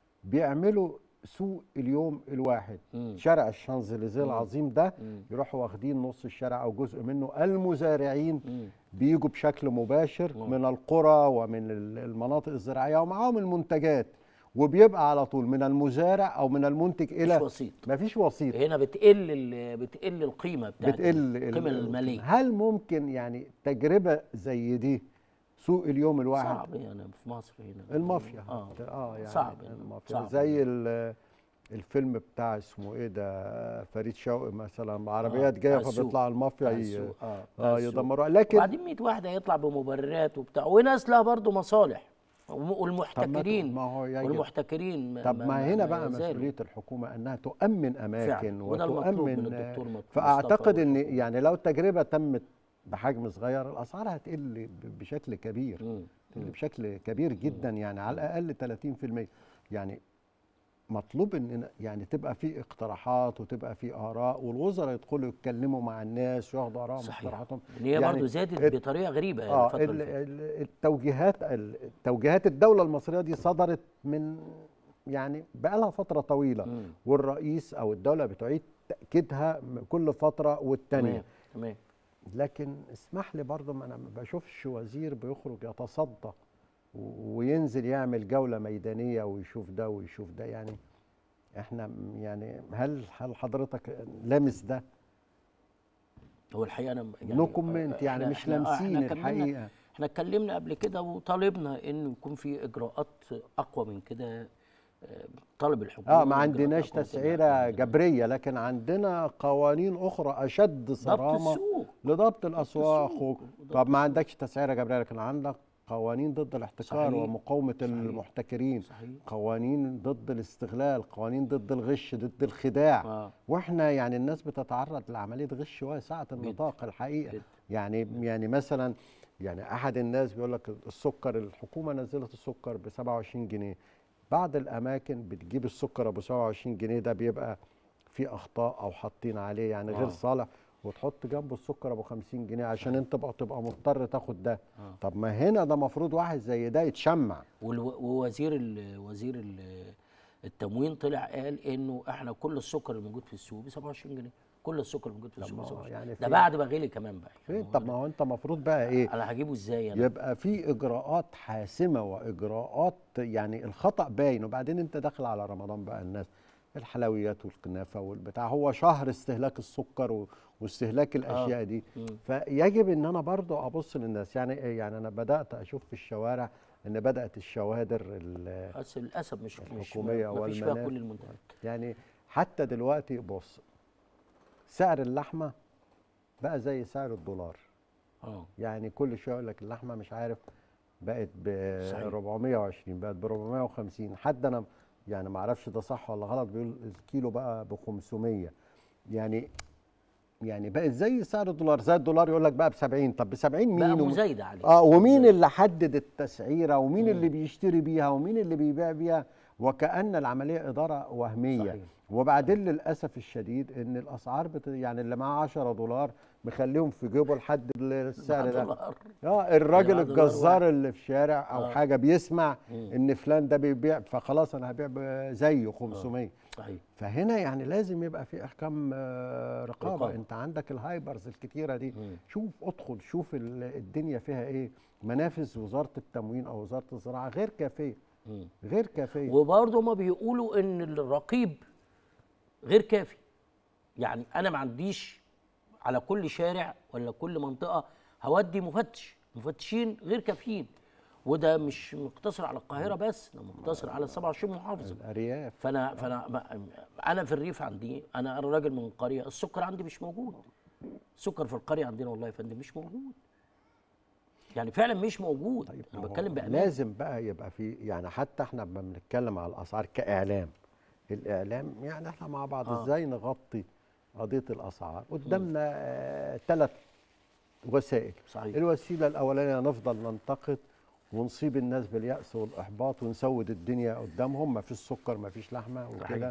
بيعملوا سوق اليوم الواحد مم. شارع الشانزليزيه مم. العظيم ده مم. يروحوا واخدين نص الشارع او جزء منه المزارعين مم. بيجوا بشكل مباشر مم. من القرى ومن ال- المناطق الزراعيه ومعاهم المنتجات وبيبقى على طول من المزارع او من المنتج مش الى وسيط مفيش وسيط هنا بتقل ال- بتقل القيمه بتاعت بتقل القيمه ال- الماليه هل ممكن يعني تجربه زي دي سوق اليوم الواحد صعب يعني في مصر هنا المافيا اه اه يعني صعب المافيا صعب. زي ال- الفيلم بتاع اسمه ايه ده فريد شوقي مثلا عربيات جايه بتاع السوق. فبيطلع المافيا بتاع ي- السوق، اه بتاع اه السوق. يدمروها لكن وبعدين 100 واحد هيطلع بمبررات وبتاع وناس لها برضه مصالح والمحتكرين ما هو يجب. والمحتكرين طب ما هنا بقى زالوا. مسؤوليه الحكومه انها تؤمن اماكن فعلا. وده المطلوب من وتؤمن الدكتور مصطفى فاعتقد ان والحكومة. يعني لو التجربه تمت بحجم صغير الاسعار هتقل ب- بشكل كبير مم. تقل بشكل كبير جدا يعني على الاقل 30% يعني مطلوب ان يعني تبقى في اقتراحات وتبقى في اراء والوزراء يدخلوا يتكلموا مع الناس وياخدوا ارائهم صحيح واقتراحاتهم ان هي برضه زادت الت- بطريقه غريبه اه الفتره ال- اللي فاتت. ال- التوجيهات التوجيهات الدوله المصريه دي صدرت من يعني بقى لها فتره طويله مم. والرئيس او الدوله بتعيد تاكيدها م- كل فتره والتانيه تمام تمام لكن اسمح لي برضه ما انا ما بشوفش وزير بيخرج يتصدى و- وينزل يعمل جوله ميدانيه ويشوف ده ويشوف ده يعني احنا م- يعني هل هل حضرتك لامس ده؟ هو الحقيقه انا نو كومنت يعني إحنا- مش إحنا- آه، لامسين إحنا كملنا- الحقيقه احنا اتكلمنا قبل كده وطالبنا ان يكون في اجراءات اقوى من كده آه، طالب الحكومه اه ما إجراءات عندناش أقوى من كده. تسعيره جبريه لكن عندنا قوانين اخرى اشد ضبط صرامه السوق لضبط الاسواق السوق. و... ضبط طب ما عندكش تسعيره جبريه لكن عندك قوانين ضد الاحتكار صحيح. ومقاومه صحيح. المحتكرين صحيح قوانين ضد الاستغلال قوانين ضد الغش ضد الخداع اه واحنا يعني الناس بتتعرض لعمليه غش واسعه النطاق الحقيقه جدا. يعني يعني مثلا يعني احد الناس بيقول لك السكر الحكومه نزلت السكر ب 27 جنيه بعض الاماكن بتجيب السكر ابو 27 جنيه ده بيبقى فيه اخطاء او حاطين عليه يعني غير آه. صالح وتحط جنبه السكر ابو 50 جنيه عشان انت تبقى تبقى مضطر تاخد ده آه. طب ما هنا ده مفروض واحد زي ده يتشمع والو- ووزير ال وزير ال التموين طلع قال انه احنا كل السكر الموجود في السوق ب 27 جنيه كل السكر الموجود في طب السوق ما ب هو 27 يعني ده في- بعد ما غلي كمان بقى فين يعني طب ما هو انت مفروض بقى ايه انا هجيبه ازاي انا يبقى في اجراءات حاسمه واجراءات يعني الخطا باين وبعدين انت داخل على رمضان بقى الناس الحلويات والكنافه والبتاع هو شهر استهلاك السكر و- واستهلاك الاشياء دي مم. فيجب ان انا برضو ابص للناس يعني يعني انا بدات اشوف في الشوارع ان بدات الشوادر ال- بس للاسف مش مش الحكومية ما فيش فيها والمناخ. كل المنتجات يعني حتى دلوقتي بص سعر اللحمه بقى زي سعر الدولار اه يعني كل شويه يقول لك اللحمه مش عارف بقت ب صحيح. 420 بقت ب 450 حد انا يعني ما اعرفش ده صح ولا غلط بيقول الكيلو بقى ب 500 يعني يعني بقت زي سعر الدولار زي الدولار يقول لك بقى ب 70 طب ب 70 مين بقى وم- مزايده عليه اه ومين مزايدة. اللي حدد التسعيره ومين اللي بيشتري بيها ومين اللي بيبيع بيها وكأن العملية إدارة وهمية صحيح. وبعدين للأسف الشديد إن الأسعار بت... يعني اللي معاه 10 دولار مخليهم في جيبه لحد السعر مع ده دولار. اه الراجل معاه دولار الجزار واحد. اللي في شارع او آه. حاجه بيسمع مم. ان فلان ده بيبيع فخلاص انا هبيع ب- زيه 500 صحيح فهنا يعني لازم يبقى في احكام آه، رقابه رقابة. انت عندك الهايبرز الكتيره دي مم. شوف ادخل شوف ال- الدنيا فيها ايه منافذ وزاره التموين او وزاره الزراعه غير كافيه مم. غير كافيه وبرضه ما بيقولوا ان الرقيب غير كافي يعني انا ما عنديش على كل شارع ولا كل منطقه هودي مفتش مفتشين غير كافيين وده مش مقتصر على القاهره بس ده مقتصر على 27 محافظه الارياف فانا فانا ما- انا في الريف عندي انا أنا راجل من قريه السكر عندي مش موجود السكر في القريه عندنا والله يا فندم مش موجود يعني فعلا مش موجود طيب انا ما هو بتكلم بامان لازم بقى يبقى في يعني حتى احنا لما بنتكلم على الاسعار كاعلام الاعلام يعني احنا مع بعض آه. ازاي نغطي قضيه الاسعار قدامنا ثلاث وسائل صحيح. الوسيله الاولانيه نفضل ننتقد ونصيب الناس بالياس والاحباط ونسود الدنيا قدامهم ما فيش سكر ما فيش لحمه وكده صحيح.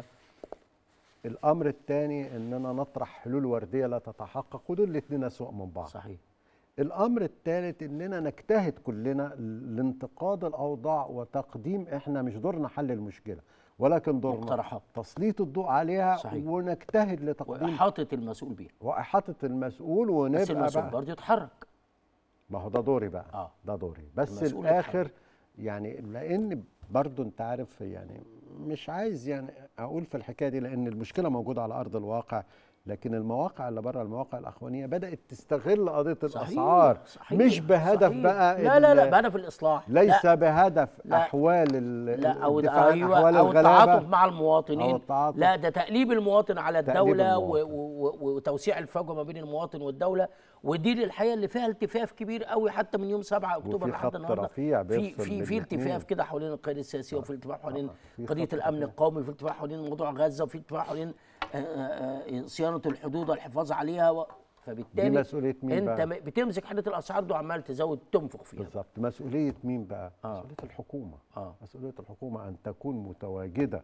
الامر الثاني اننا نطرح حلول ورديه لا تتحقق ودول الاثنين اسوء من بعض صحيح الامر الثالث اننا نجتهد كلنا لانتقاد الاوضاع وتقديم احنا مش دورنا حل المشكله ولكن دورنا مقترحات. تسليط الضوء عليها صحيح. ونجتهد لتقديم واحاطه المسؤول بيها واحاطه المسؤول ونبقى بس المسؤول بقى برضه يتحرك ما هو ده دوري بقى آه. ده دوري بس المسؤول الاخر يتحرك. يعني لان برضو انت عارف يعني مش عايز يعني اقول في الحكايه دي لان المشكله موجوده على ارض الواقع لكن المواقع اللي بره المواقع الاخوانيه بدات تستغل قضيه صحيح، الاسعار صحيح، مش بهدف صحيح. بقى لا لا لا ال- بهدف الاصلاح ليس لا بهدف لا. احوال ال- لا او الدفاع عن ايوه احوال او التعاطف الغلابه مع المواطنين أو التعاطف. لا ده تأليب المواطن على تأليب الدولة و- المواطن. و- و- وتوسيع الفجوة ما بين المواطن والدولة ودي الحقيقة اللي فيها التفاف كبير قوي حتى من يوم 7 اكتوبر وفي لحد خط النهارده رفيع في بيفصل في بين في الاتنين. التفاف كده حوالين القيادة السياسية وفي التفاف حوالين في قضية خط الأمن رفيع. القومي في التفاف حوالين موضوع غزة وفي التفاف حوالين آه، آه، آه، صيانة الحدود والحفاظ عليها و- فبالتالي دي مسؤولية مين انت بقى؟ م- بتمسك حته الاسعار دي وعمال تزود تنفخ فيها بالظبط مسؤوليه مين بقى آه. مسؤوليه الحكومه آه. مسؤوليه الحكومه ان تكون متواجده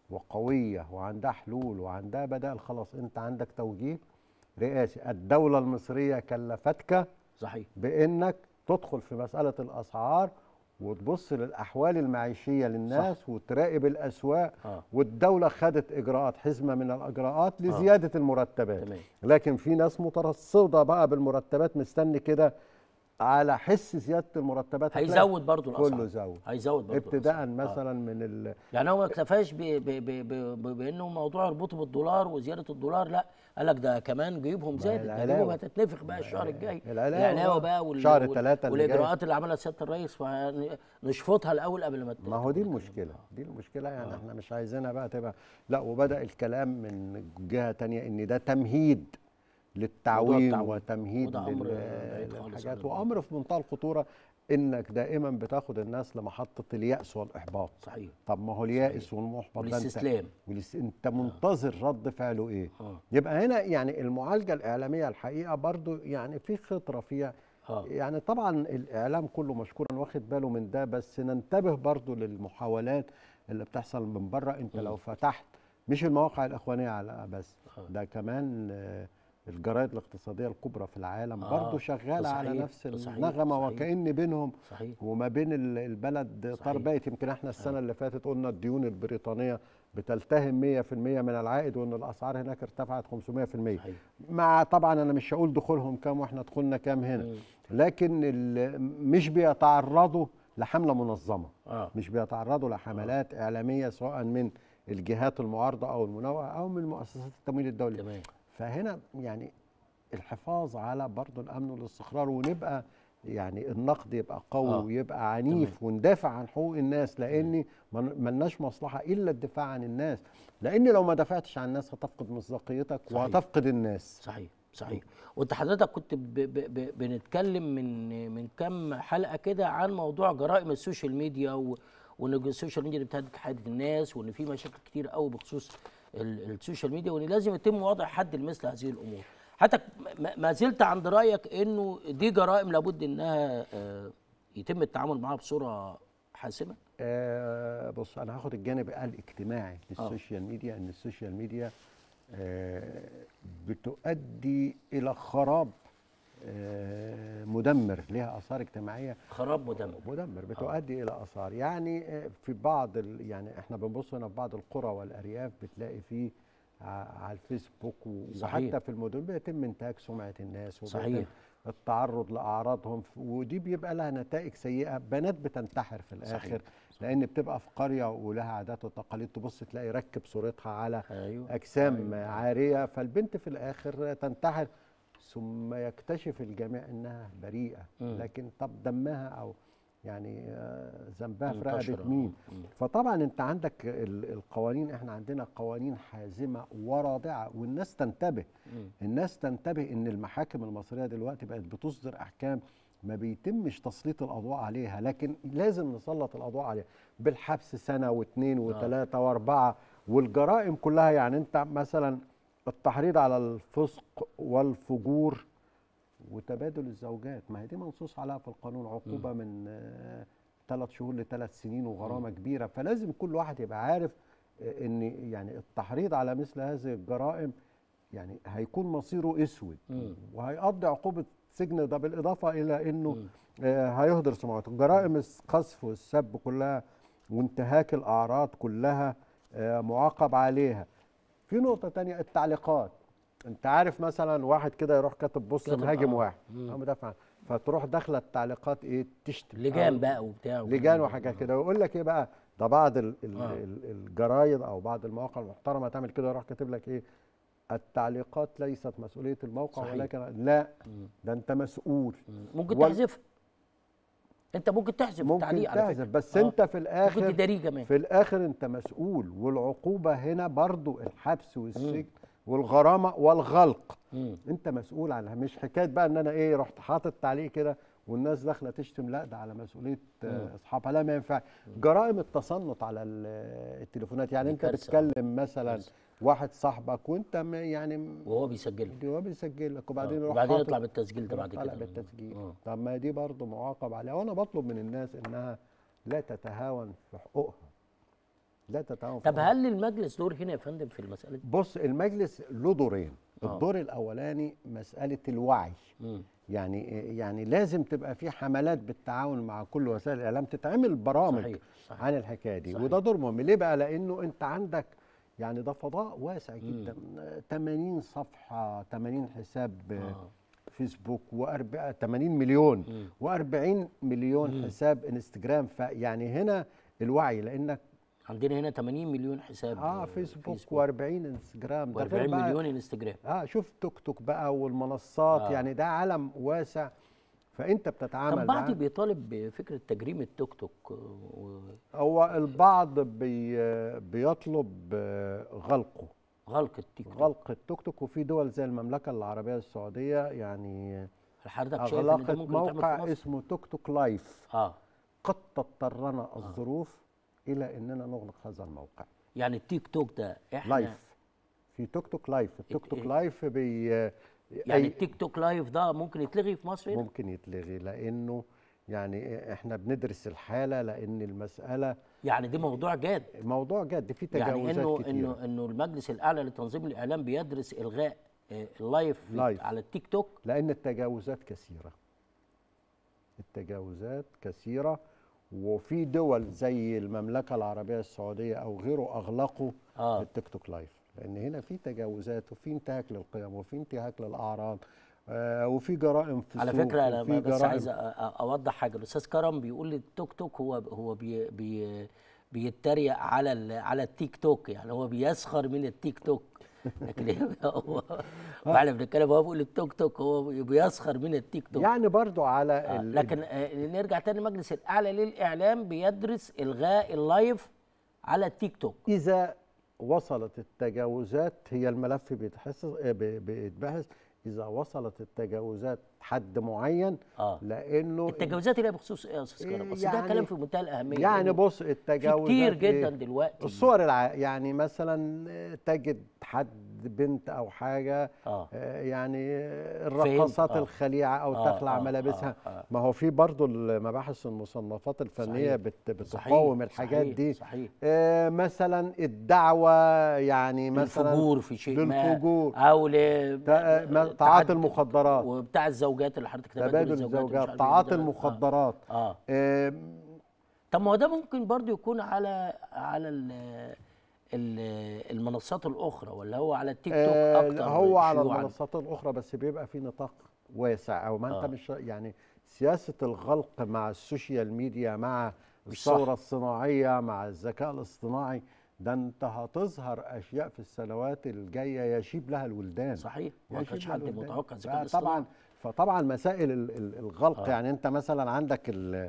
وقويه وعندها حلول وعندها بدائل خلاص انت عندك توجيه رئاسي الدوله المصريه كلفتك صحيح بانك تدخل في مساله الاسعار وتبص للاحوال المعيشيه للناس صح. وتراقب الاسواق آه. والدوله خدت اجراءات حزمه من الاجراءات لزياده المرتبات تمام. لكن في ناس مترصده بقى بالمرتبات مستني كده على حس زياده المرتبات هتلاقي هيزود برضو الاسعار كله زود هيزود برضو ابتداء الأسعار. مثلا من ال... يعني هو ما اكتفاش ب- ب- ب- ب- ب- بانه موضوع يربطه بالدولار وزياده الدولار لا قال لك ده كمان جيوبهم زادت ده العلاوة. جيوبهم هتتنفخ بقى الشهر الجاي العلاوة العلاوه بقى. بقى شهر تلاتة اللي جاي. والاجراءات اللي عملها سياده الرئيس فنشفطها الاول قبل ما ت- ما هو دي المشكله دي المشكله يعني احنا مش عايزينها بقى تبقى لا وبدا الكلام من جهه تانية ان ده تمهيد للتعويم التعويم. وتمهيد وده أمر لل- بعيد خالص عن للحاجات الموضوع. وامر في منتهى الخطوره انك دائما بتاخد الناس لمحطه الياس والاحباط صحيح طب ما هو اليائس والمحبط ده انت والاستسلام. والاس- انت منتظر رد فعله ايه آه. يبقى هنا يعني المعالجه الاعلاميه الحقيقه برضو يعني في خط رفيع آه. يعني طبعا الاعلام كله مشكورا واخد باله من ده بس ننتبه برضو للمحاولات اللي بتحصل من بره انت لو فتحت مش المواقع الاخوانيه على بس ده كمان آه، الجرائد الاقتصاديه الكبرى في العالم آه، برضو شغاله على صحيح، نفس صحيح، النغمه صحيح. وكأن بينهم صحيح وما بين ال- البلد صحيح. طربات يمكن احنا السنه اللي فاتت قلنا الديون البريطانيه بتلتهم 100% من العائد وان الاسعار هناك ارتفعت 500% صحيح. مع طبعا انا مش هقول دخولهم كام واحنا دخولنا كام هنا لكن ال- مش بيتعرضوا لحمله منظمه اه مش بيتعرضوا لحملات اعلاميه سواء من الجهات المعارضه او المنوعه او من مؤسسات التمويل الدولي تمام فهنا يعني الحفاظ على برضه الامن والاستقرار ونبقى يعني النقد يبقى قوي آه. ويبقى عنيف وندافع عن حقوق الناس لان ما- ملناش مصلحه الا الدفاع عن الناس لان لو ما دافعتش عن الناس هتفقد مصداقيتك صحيح. وهتفقد الناس صحيح صحيح وانت حضرتك كنت ب ب ب بنتكلم من من كام حلقه كده عن موضوع جرائم السوشيال ميديا و وان السوشيال ميديا بتهدد حياه الناس وان في مشاكل كتير قوي بخصوص ال- السوشيال ميديا وان لازم يتم وضع حد لمثل هذه الامور حتى ما- ما زلت عند رايك انه دي جرائم لابد انها آه، يتم التعامل معاها بصوره حاسمه آه بص انا هاخد الجانب الاجتماعي للسوشيال ميديا ان السوشيال ميديا آه بتؤدي الى خراب آه مدمر لها اثار اجتماعيه خراب مدمر مدمر بتؤدي الى اثار يعني آه، في بعض ال- يعني احنا بنبص هنا في بعض القرى والارياف بتلاقي فيه ع- على الفيسبوك و- صحيح. وحتى في المدن بيتم انتهاك سمعه الناس وبيتم صحيح. التعرض لاعراضهم ف- ودي بيبقى لها نتائج سيئه بنات بتنتحر في الاخر صحيح. لان بتبقى في قريه ولها عادات وتقاليد تبص تلاقي ركب صورتها على أيوة. اجسام عاريه فالبنت في الاخر تنتحر ثم يكتشف الجميع انها بريئه مم. لكن طب دمها او يعني آه، ذنبها في منتشرة. رقبه مين فطبعا انت عندك ال- القوانين احنا عندنا قوانين حازمه ورادعه والناس تنتبه الناس تنتبه ان المحاكم المصريه دلوقتي بقت بتصدر احكام ما بيتمش تسليط الاضواء عليها لكن لازم نسلط الاضواء عليها بالحبس سنه واثنين وثلاثه واربعه والجرائم كلها يعني انت مثلا التحريض على الفسق والفجور وتبادل الزوجات ما هي دي منصوص عليها في القانون عقوبه من ثلاث شهور لثلاث سنين وغرامه كبيره فلازم كل واحد يبقى عارف آه، ان يعني التحريض على مثل هذه الجرائم يعني هيكون مصيره اسود وهيقضي عقوبه سجن ده بالاضافه الى انه آه، هيهدر سمعته جرائم القذف والسب كلها وانتهاك الاعراض كلها آه، معاقب عليها في نقطه تانية التعليقات انت عارف مثلا واحد كده يروح كاتب بص كاتب مهاجم آه. واحد او مدافع فتروح داخله التعليقات ايه تشتم لجان أو بقى وبتاع لجان وحاجات كده ويقول لك ايه بقى ده بعض ال ال آه. ال الجرايد او بعض المواقع المحترمه تعمل كده يروح كاتب لك ايه التعليقات ليست مسؤوليه الموقع صحيح. ولكن لا ده انت مسؤول ممكن وال- تحذفها انت ممكن تحذف ممكن التعليق على تحذف فكره بس آه. انت في الاخر ممكن تداريه كمان في الاخر انت مسؤول والعقوبه هنا برضو الحبس والسجن والغرامه والغلق مم. انت مسؤول عنها مش حكايه بقى ان انا ايه رحت حاطط تعليق كده والناس داخله تشتم لا ده على مسؤوليه آه، اصحابها لا ما ينفع جرائم التصنت على ال- التليفونات يعني دي انت كارثة. بتكلم مثلا كارثة. واحد صاحبك وانت م- يعني وهو بيسجلها هو بيسجل لك وبعدين آه. يروح وبعدين حاطط- يطلع بالتسجيل ده بعد طالع كده بالتسجيل آه. طب ما دي برضه معاقب عليها وانا بطلب من الناس انها لا تتهاون في حقوقها لا تتهاون في طب حقوقها. هل للمجلس دور هنا يا فندم في المساله دي؟ بص المجلس له دورين آه. الدور الاولاني مساله الوعي مم. يعني يعني لازم تبقى في حملات بالتعاون مع كل وسائل الاعلام تتعمل برامج صحيح صحيح عن الحكايه دي صحيح. وده دور مهم ليه بقى لانه انت عندك يعني ده فضاء واسع جدا 80 صفحه 80 حساب آه. فيسبوك و 80 مليون مم. و40 مليون حساب انستجرام فيعني هنا الوعي لانك عندنا هنا 80 مليون حساب اه فيسبوك و40 انستجرام ده غير و40 بقى مليون انستجرام اه شوف توك توك بقى والمنصات آه. آه. يعني ده عالم واسع فانت بتتعامل طب بعض معاه. بيطالب بفكره تجريم التوك توك و- هو البعض بي بيطلب آه، غلقه وغلق التيك توك غلق التوك توك وفي دول زي المملكه العربيه السعوديه يعني حضرتك شايف ان اغلقت ده ممكن يتعمل في موقع مصر؟ اسمه توك توك لايف اه قد تضطرنا الظروف الى اننا نغلق هذا الموقع يعني التيك توك ده احنا لايف في توك توك لايف التوك توك إيه؟ لايف بي يعني أي- التيك توك لايف ده ممكن يتلغي في مصر هنا؟ ممكن يتلغي لانه يعني احنا بندرس الحاله لان المساله يعني دي موضوع جاد موضوع جد في يعني تجاوزات انه كتيره انه انه المجلس الاعلى لتنظيم الاعلام بيدرس الغاء آه، اللايف في- لايف. على التيك توك لان التجاوزات كثيره التجاوزات كثيره وفي دول زي المملكه العربيه السعوديه او غيره اغلقوا آه. التيك توك لايف لان هنا في تجاوزات وفي انتهاك للقيم وفي انتهاك للاعراض آه وفي جرائم في على السوق فكره انا وفي بس جرائم- عايز أ- أ- اوضح حاجه الاستاذ كرم بيقول لي التوك توك هو هو بي بي بيتريق على ال- على التيك توك يعني هو بيسخر من التيك توك لكن هو واحنا بنتكلم هو بيقول التوك توك هو بيسخر من التيك توك يعني برضو على آه، ال- لكن آه، نرجع تاني المجلس الاعلى للاعلام بيدرس الغاء اللايف على التيك توك إذا وصلت التجاوزات هي الملف بيتحس آه، بي- بيتبحث إذا وصلت التجاوزات حد معين اه لأنه التجاوزات اللي هي بخصوص ايه يا استاذ كرم اصل ده يعني- كلام في منتهى الاهميه يعني لأنه بص في التجاوزات كتير إيه؟ جدا دلوقتي الصور الع... يعني مثلا آه، تجد حد بنت او حاجه اه آه، يعني آه، الرقصات آه. الخليعه او آه، تخلع آه، ملابسها آه، آه. ما هو في برضو المباحث المصنفات الفنيه صحيح. بت... صحيح، بتقاوم الحاجات صحيح، دي صحيح آه، مثلا الدعوه يعني مثلا للفجور في شيء ما للفجور. او ل تا- ما- تعاطي المخدرات وبتاع الزوجات اللي حضرتك تبادل تبادل الزوجات ومش الزوجات عارف إيه تعاطي ده. المخدرات اه, آه. آه، طب ما هو ده ممكن برضو يكون على على ال ال المنصات الاخرى ولا هو على التيك توك آه، اكتر هو على شيوعاً؟ المنصات الاخرى بس بيبقى في نطاق واسع او ما انت آه. مش يعني سياسه الغلق مع السوشيال ميديا مع مش صح. الثوره الصناعيه مع الذكاء الاصطناعي ده انت هتظهر اشياء في السنوات الجايه يشيب لها الولدان صحيح ما يشيب كانش لها حد الولدان. متوقع الذكاء طبعا الاصطناعي فطبعا مسائل ال- ال- الغلق آه. يعني انت مثلا عندك ال-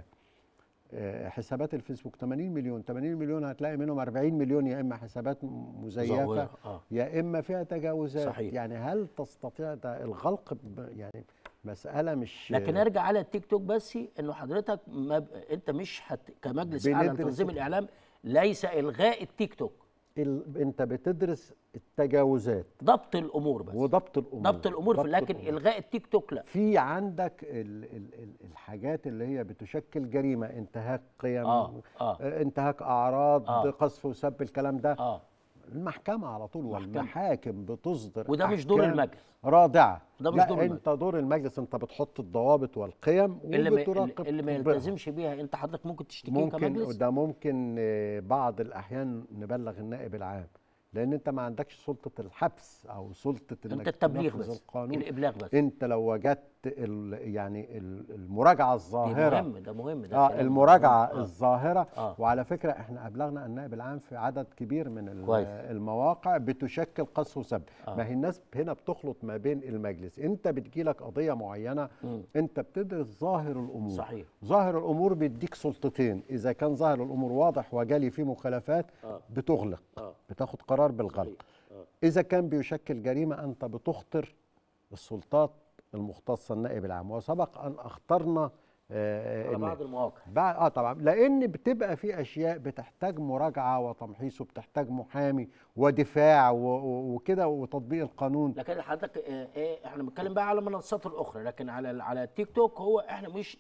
آه، حسابات الفيسبوك 80 مليون 80 مليون هتلاقي منهم 40 مليون يا اما حسابات مزيفه مزورة، آه. يا اما فيها تجاوزات صحيح. يعني هل تستطيع ده الغلق ب- يعني مساله مش لكن ارجع على التيك توك بس انه حضرتك ما ب... انت مش هت... كمجلس اعلى بندرس- لتنظيم الاعلام ليس الغاء التيك توك ال... انت بتدرس التجاوزات ضبط الامور بس وضبط الامور ضبط الامور في- لكن الأمور. الغاء التيك توك لا في عندك ال ال ال الحاجات اللي هي بتشكل جريمه انتهاك قيم آه، آه. آه، انتهاك اعراض آه. قذف وسب الكلام ده اه المحكمه على طول والمحاكم بتصدر وده مش دور أحكام المجلس. رادعه ده مش لا دور انت دور المجلس انت بتحط الضوابط والقيم اللي ما وبتراقب اللي ما تطبيقها. يلتزمش بيها انت حضرتك ممكن تشتكيه ممكن كمجلس ده ممكن آه، بعض الاحيان نبلغ النائب العام لان انت ما عندكش سلطه الحبس او سلطه انك انت التبليغ تنفذ بس القانون الابلاغ بس انت لو وجدت ال- يعني ال- المراجعه دي الظاهره مهم ده مهم ده اه كلام المراجعه مهم. آه. الظاهره آه. وعلى فكره احنا ابلغنا النائب العام في عدد كبير من ال- كويس. المواقع بتشكل قذف وسب آه. ما هي الناس هنا بتخلط ما بين المجلس انت بتجيلك قضيه معينه مم. انت بتدرس ظاهر الامور صحيح. ظاهر الامور بيديك سلطتين اذا كان ظاهر الامور واضح وجلي فيه مخالفات آه. بتغلق آه. بتاخد قرار بالغلق صحيح. آه. اذا كان بيشكل جريمه انت بتخطر السلطات المختصه النائب العام وسبق ان اخترنا آه على إن- بعض المواقع بعد اه طبعا لان بتبقى في اشياء بتحتاج مراجعه وتمحيص وبتحتاج محامي ودفاع و- و- وكده وتطبيق القانون لكن حضرتك آه، ايه احنا بنتكلم بقى على المنصات الاخرى لكن على على التيك توك هو احنا مش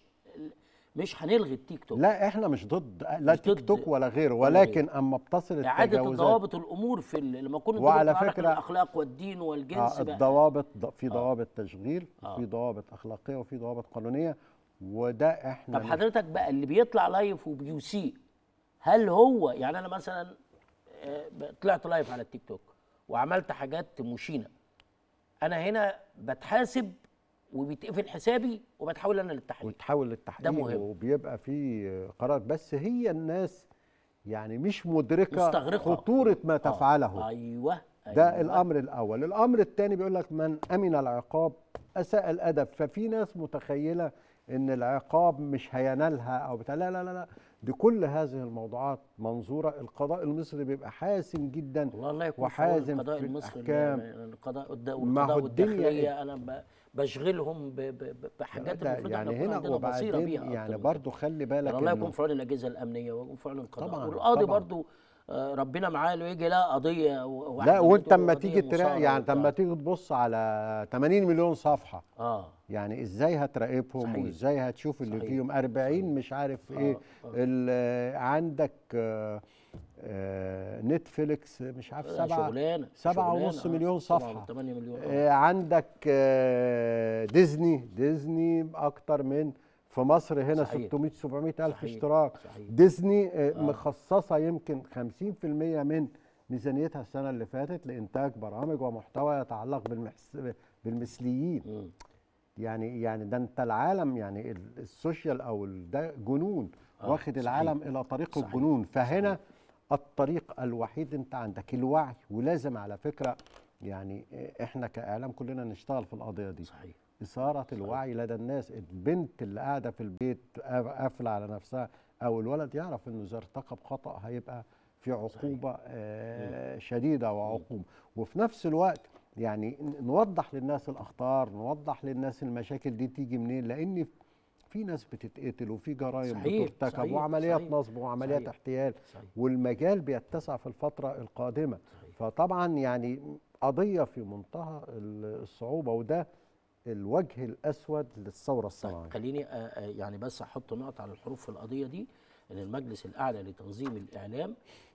مش هنلغي التيك توك لا احنا مش ضد لا مش تيك ضد توك ولا غيره ولا ولكن اما بتصل اعاده التجاوزات ضوابط الامور في ال- لما يكون وعلى الضابط متعلق فكرة- بالاخلاق والدين والجنس آه بقى الضوابط ض- في ضوابط تشغيل آه. وفي ضوابط اخلاقيه وفي ضوابط قانونيه وده احنا طب مش- حضرتك بقى اللي بيطلع لايف وبيسيء هل هو يعني انا مثلا آه، طلعت لايف على التيك توك وعملت حاجات مشينه انا هنا بتحاسب وبيتقفل حسابي وبتحول انا للتحقيق وتحول للتحقيق ده مهم. وبيبقى في قرار بس هي الناس يعني مش مدركه مستغرقة. خطوره ما آه، تفعله ايوه ده أيوة. الامر الاول الامر الثاني بيقول لك من امن العقاب اساء الادب ففي ناس متخيله ان العقاب مش هينالها او بتاع لا لا لا لا دي كل هذه الموضوعات منظوره القضاء المصري بيبقى حاسم جدا والله الله يكون في عون وحازم القضاء في المصري الأحكام. القضاء والد- ما هو والقضاء الدنيا والداخليه انا ب- بشغلهم ب- ب- ب- بحاجات ده المفروض يعني احنا يكون هنا عندنا بصيره وبعدين بيها أكتر يعني من برضو خلي كده. بالك يعني الله إنه- يكون في عون الاجهزه الامنيه ويكون في عون القضاء طبعاً، والقاضي طبعاً. برضو آه، ربنا معاه لو يجي لا قضيه واحدة لا وانت منته اما قضية تيجي تراقب مثارة يعني وبتاع. لما تيجي تبص على 80 مليون صفحه اه يعني ازاي هتراقبهم صحيح. وازاي هتشوف اللي صحيح. فيهم 40 مش عارف ايه آه. ال- عندك آه، آه، نتفليكس مش عارف آه، سبعة شغلانه سبعة شغلانة، ونص آه. مليون سبعة صفحة. وثمانية مليون آه. آه، عندك آه، ديزني ديزني اكتر من في مصر هنا صحيح. 600 700 الف صحيح. اشتراك صحيح. ديزني آه، مخصصه يمكن 50% من ميزانيتها السنه اللي فاتت لانتاج برامج ومحتوى يتعلق بالمحس بالمثليين مم. يعني يعني ده انت العالم يعني ال- السوشيال او ال- ده جنون آه، واخد صحيح. العالم الى طريق صحيح. الجنون فهنا الطريق الوحيد انت عندك الوعي ولازم على فكره يعني احنا كاعلام كلنا نشتغل في القضيه دي صحيح اثاره الوعي لدى الناس البنت اللي قاعده في البيت قاف- قافله على نفسها او الولد يعرف انه اذا ارتكب خطا هيبقى في عقوبه آه شديده وعقوبه وفي نفس الوقت يعني ن- نوضح للناس الاخطار نوضح للناس المشاكل دي تيجي منين لان في ناس بتتقتل وفي جرائم صحيح، بترتكب صحيح، وعمليات صحيح، نصب وعمليات صحيح. احتيال صحيح. والمجال بيتسع في الفتره القادمه صحيح. فطبعا يعني قضيه في منتهى ال- الصعوبه وده الوجه الاسود للثوره الصناعيه طيب خليني آه، آه، يعني بس احط نقط على الحروف في القضيه دي ان المجلس الاعلى لتنظيم الاعلام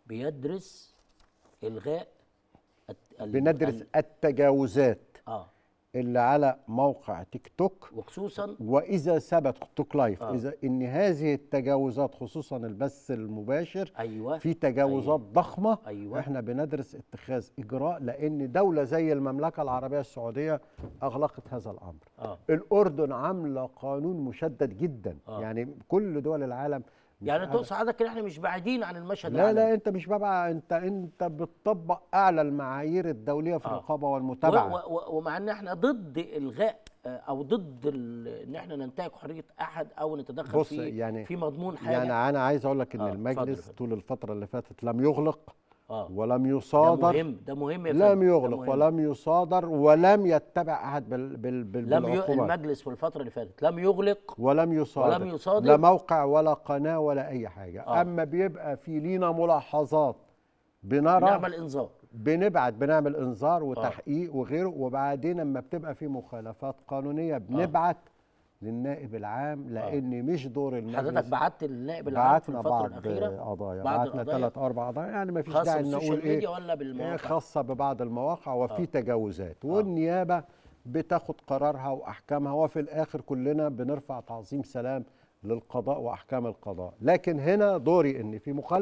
بيدرس الغاء الت- ال- بندرس ال- التجاوزات اه اللي على موقع تيك توك وخصوصا واذا ثبت توك لايف آه. اذا ان هذه التجاوزات خصوصا البث المباشر ايوه في تجاوزات ضخمه أيوة. احنا بندرس اتخاذ اجراء لان دوله زي المملكه العربيه السعوديه اغلقت هذا الامر اه الاردن عامله قانون مشدد جدا آه. يعني كل دول العالم مش يعني قادرة- تقصد حضرتك ان احنا مش بعيدين عن المشهد لا العالمي. لا انت مش بقى انت انت بتطبق اعلى المعايير الدوليه في آه. الرقابه و- والمتابعه و- و- ومع ان احنا ضد الغاء آه، او ضد ال- ان احنا ننتهك حريه احد او نتدخل بص في يعني- في مضمون حاجه يعني انا عايز اقول لك ان آه، آه اتفضل، المجلس اتفضل. طول الفتره اللي فاتت لم يغلق اه ولم ده يصادر مهم ده مهم يا فندم، لم ده يغلق مهم. ولم يصادر ولم يتبع احد بال بال بال لم ي... بالعقوبات المجلس في الفتره اللي فاتت لم يغلق ولم يصادر ولم يصادر. لا موقع ولا قناه ولا اي حاجه آه. اما بيبقى في لينا ملاحظات بنرى نعمل انذار بنبعت بنعمل انذار وتحقيق وغيره وبعدين لما بتبقى في مخالفات قانونيه بنبعت للنائب العام لان مش دور المجلس حضرتك بعت للنائب العام في بعتنا الفتره بعض الاخيره قضايا بعض بعتنا القضايا ثلاث اربع قضايا يعني ما فيش خاصة داعي بالسوشيال نقول ايه ميديا ولا بالمواقع؟ إيه خاصه ببعض المواقع وفي تجاوزات والنيابه بتاخد قرارها واحكامها وفي الاخر كلنا بنرفع تعظيم سلام للقضاء واحكام القضاء لكن هنا دوري ان في مخالفه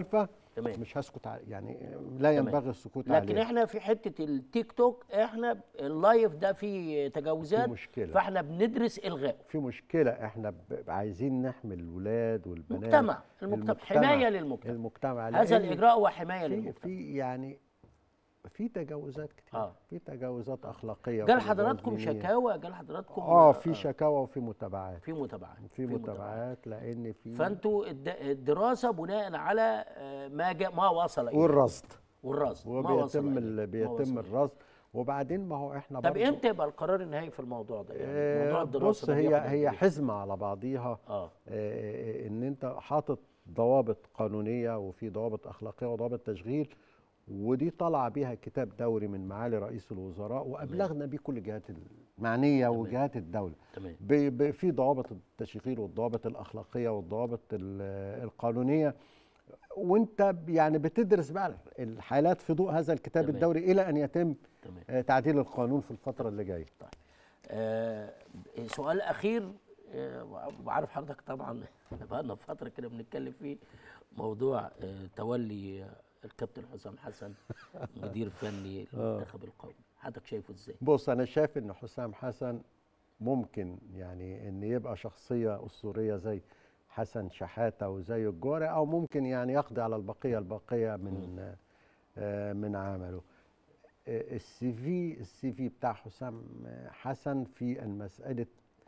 تمام. مش هسكت ع- يعني لا ينبغي السكوت لكن عليه احنا في حته التيك توك احنا اللايف ده فيه تجاوزات في مشكلة. فاحنا بندرس الغاء في مشكله احنا ب- عايزين نحمي الولاد والبنات مجتمع. المجتمع. حماية للمجتمع. المجتمع هذا لأن الاجراء هو حمايه في للمجتمع في يعني في تجاوزات كتير آه. في تجاوزات اخلاقيه جال وفي حضراتكم تجاوزات دينية. شكاوى جال حضراتكم اه في شكاوى وفي متابعات في متابعات في متابعات لان في فانتوا الد- الدراسه بناء على آه، ما جاء ما وصل اليه والرصد والرصد ما وصل وبيتم إليه. ال- ما بيتم وصل إليه. الرصد وبعدين ما هو احنا طب برضو- امتى يبقى القرار النهائي في الموضوع ده يعني آه، موضوع الدراسه بص ده هي بياخد هي قد إيه؟ حزمه على بعضيها اه آه، ان انت حاطط ضوابط قانونيه وفي ضوابط اخلاقيه وضوابط تشغيل ودي طلع بيها كتاب دوري من معالي رئيس الوزراء وابلغنا بيه كل الجهات المعنيه وجهات الدوله تمام ب- ب- في ضوابط التشغيل والضوابط الاخلاقيه والضوابط ال- القانونيه وانت ب- يعني بتدرس بقى الحالات في ضوء هذا الكتاب تمام. الدوري الى ان يتم تمام آه، تعديل القانون في الفتره اللي جايه آه سؤال اخير آه وعارف حضرتك طبعا بقى لنا فتره كده بنتكلم فيه موضوع آه تولي آه، الكابتن حسام حسن مدير فني للمنتخب القومي حضرتك شايفه ازاي؟ بص انا شايف ان حسام حسن ممكن يعني ان يبقى شخصيه اسطوريه زي حسن شحاته وزي الجوري او ممكن يعني يقضي على البقيه الباقيه من آه من عمله آه، السي في السي في بتاع حسام حسن في المساله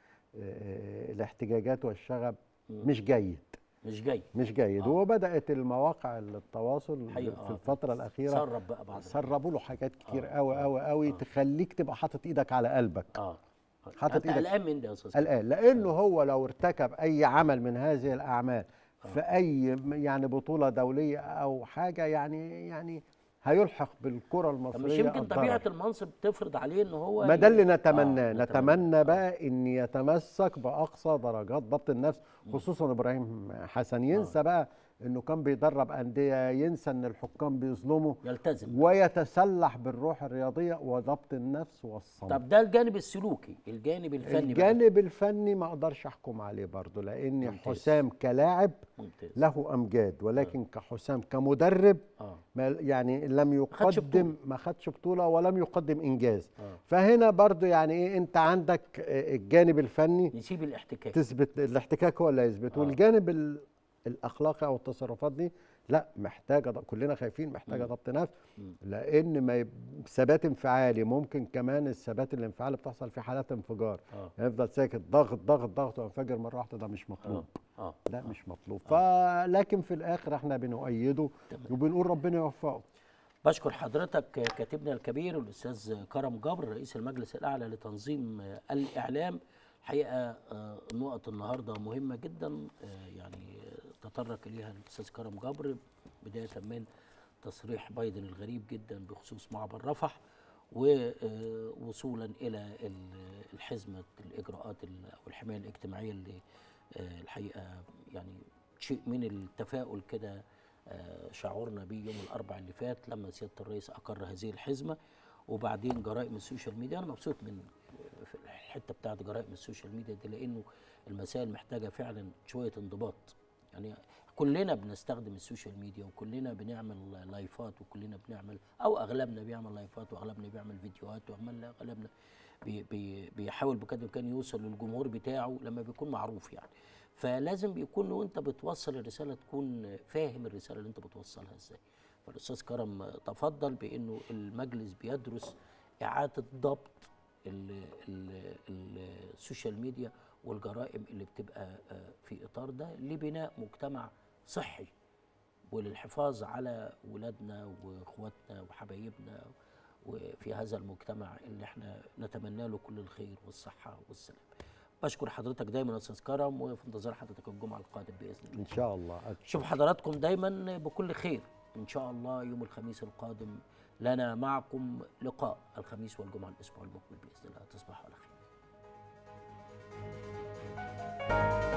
آه، الاحتجاجات والشغب مش جيد مش جاي مش جيد آه. وبدات المواقع التواصل حقيقة، في آه. الفتره الاخيره سرب بقى بعض سربوا له حاجات كتير آه، قوي قوي قوي تخليك تبقى حاطط ايدك على قلبك اه حاطط انت إيدك- قلقان من ده يا استاذ الآن لأنه هو لو ارتكب أي عمل من هذه الأعمال في أي م- يعني بطولة دولية أو حاجة يعني يعني هيلحق بالكرة طب المصرية مش يمكن الضرر. طبيعه المنصب تفرض عليه ان هو ما ده اللي ي- نتمناه آه، نتمنى بقى ان يتمسك باقصى درجات ضبط النفس خصوصا ابراهيم حسن ينسى بقى انه كان بيدرب انديه ينسى ان الحكام بيظلموا يلتزم ويتسلح بالروح الرياضيه وضبط النفس والصمت طب ده الجانب السلوكي الجانب الفني بقى. الجانب الفني ما اقدرش احكم عليه برضه لان ممتاز. حسام كلاعب ممتاز له امجاد ولكن كحسام كمدرب اه ما يعني لم خدش يقدم ما خدش بطوله ولم يقدم انجاز آه. فهنا برضو يعني ايه انت عندك آه، الجانب الفني نسيب الاحتكاك تثبت الاحتكاك هو اللي يثبت والجانب ال- الاخلاقي او التصرفات دي لا محتاجه ض- كلنا خايفين محتاجه ضبط نفس لان ما يب- ثبات انفعالي ممكن كمان الثبات الانفعالي بتحصل في حالات انفجار آه. يعني يفضل ساكت ضغط ضغط ضغط وينفجر مره واحده ده مش مطلوب اه اه لا مش مطلوب فلكن في الاخر احنا بنؤيده وبنقول ربنا يوفقه بشكر حضرتك كاتبنا الكبير الاستاذ كرم جبر رئيس المجلس الاعلى لتنظيم آه، الاعلام الحقيقه آه، نقط النهارده مهمه جدا آه، يعني آه، تطرق اليها الاستاذ كرم جبر بدايه من تصريح بايدن الغريب جدا بخصوص معبر رفح ووصولا الى ال- الحزمه الاجراءات ال- او الحمايه الاجتماعيه اللي آه، الحقيقه يعني شيء من التفاؤل كده آه، شعرنا بيه يوم الاربعاء اللي فات لما سياده الرئيس اقر هذه الحزمه وبعدين جرائم السوشيال ميديا انا مبسوط من آه، في الحته بتاعت جرائم السوشيال ميديا دي لانه المسائل محتاجه فعلا شويه انضباط يعني كلنا بنستخدم السوشيال ميديا وكلنا بنعمل لايفات وكلنا بنعمل او اغلبنا بيعمل لايفات واغلبنا بيعمل فيديوهات واغلبنا بي بي بيحاول بقدر الامكان يوصل للجمهور بتاعه لما بيكون معروف يعني فلازم بيكون وانت بتوصل الرساله تكون فاهم الرساله اللي انت بتوصلها ازاي فالاستاذ كرم تفضل بانه المجلس بيدرس اعاده ضبط ال- ال- ال- السوشيال ميديا والجرائم اللي بتبقى آه، في اطار ده لبناء مجتمع صحي وللحفاظ على ولادنا واخواتنا وحبايبنا وفي هذا المجتمع اللي احنا نتمنى له كل الخير والصحه والسلام. بشكر حضرتك دايما يا استاذ كرم وفي انتظار حضرتك الجمعه القادم باذن الله. ان شاء الله شوف حضراتكم دايما بكل خير ان شاء الله يوم الخميس القادم لنا معكم لقاء الخميس والجمعه الاسبوع المقبل باذن الله تصبحوا على خير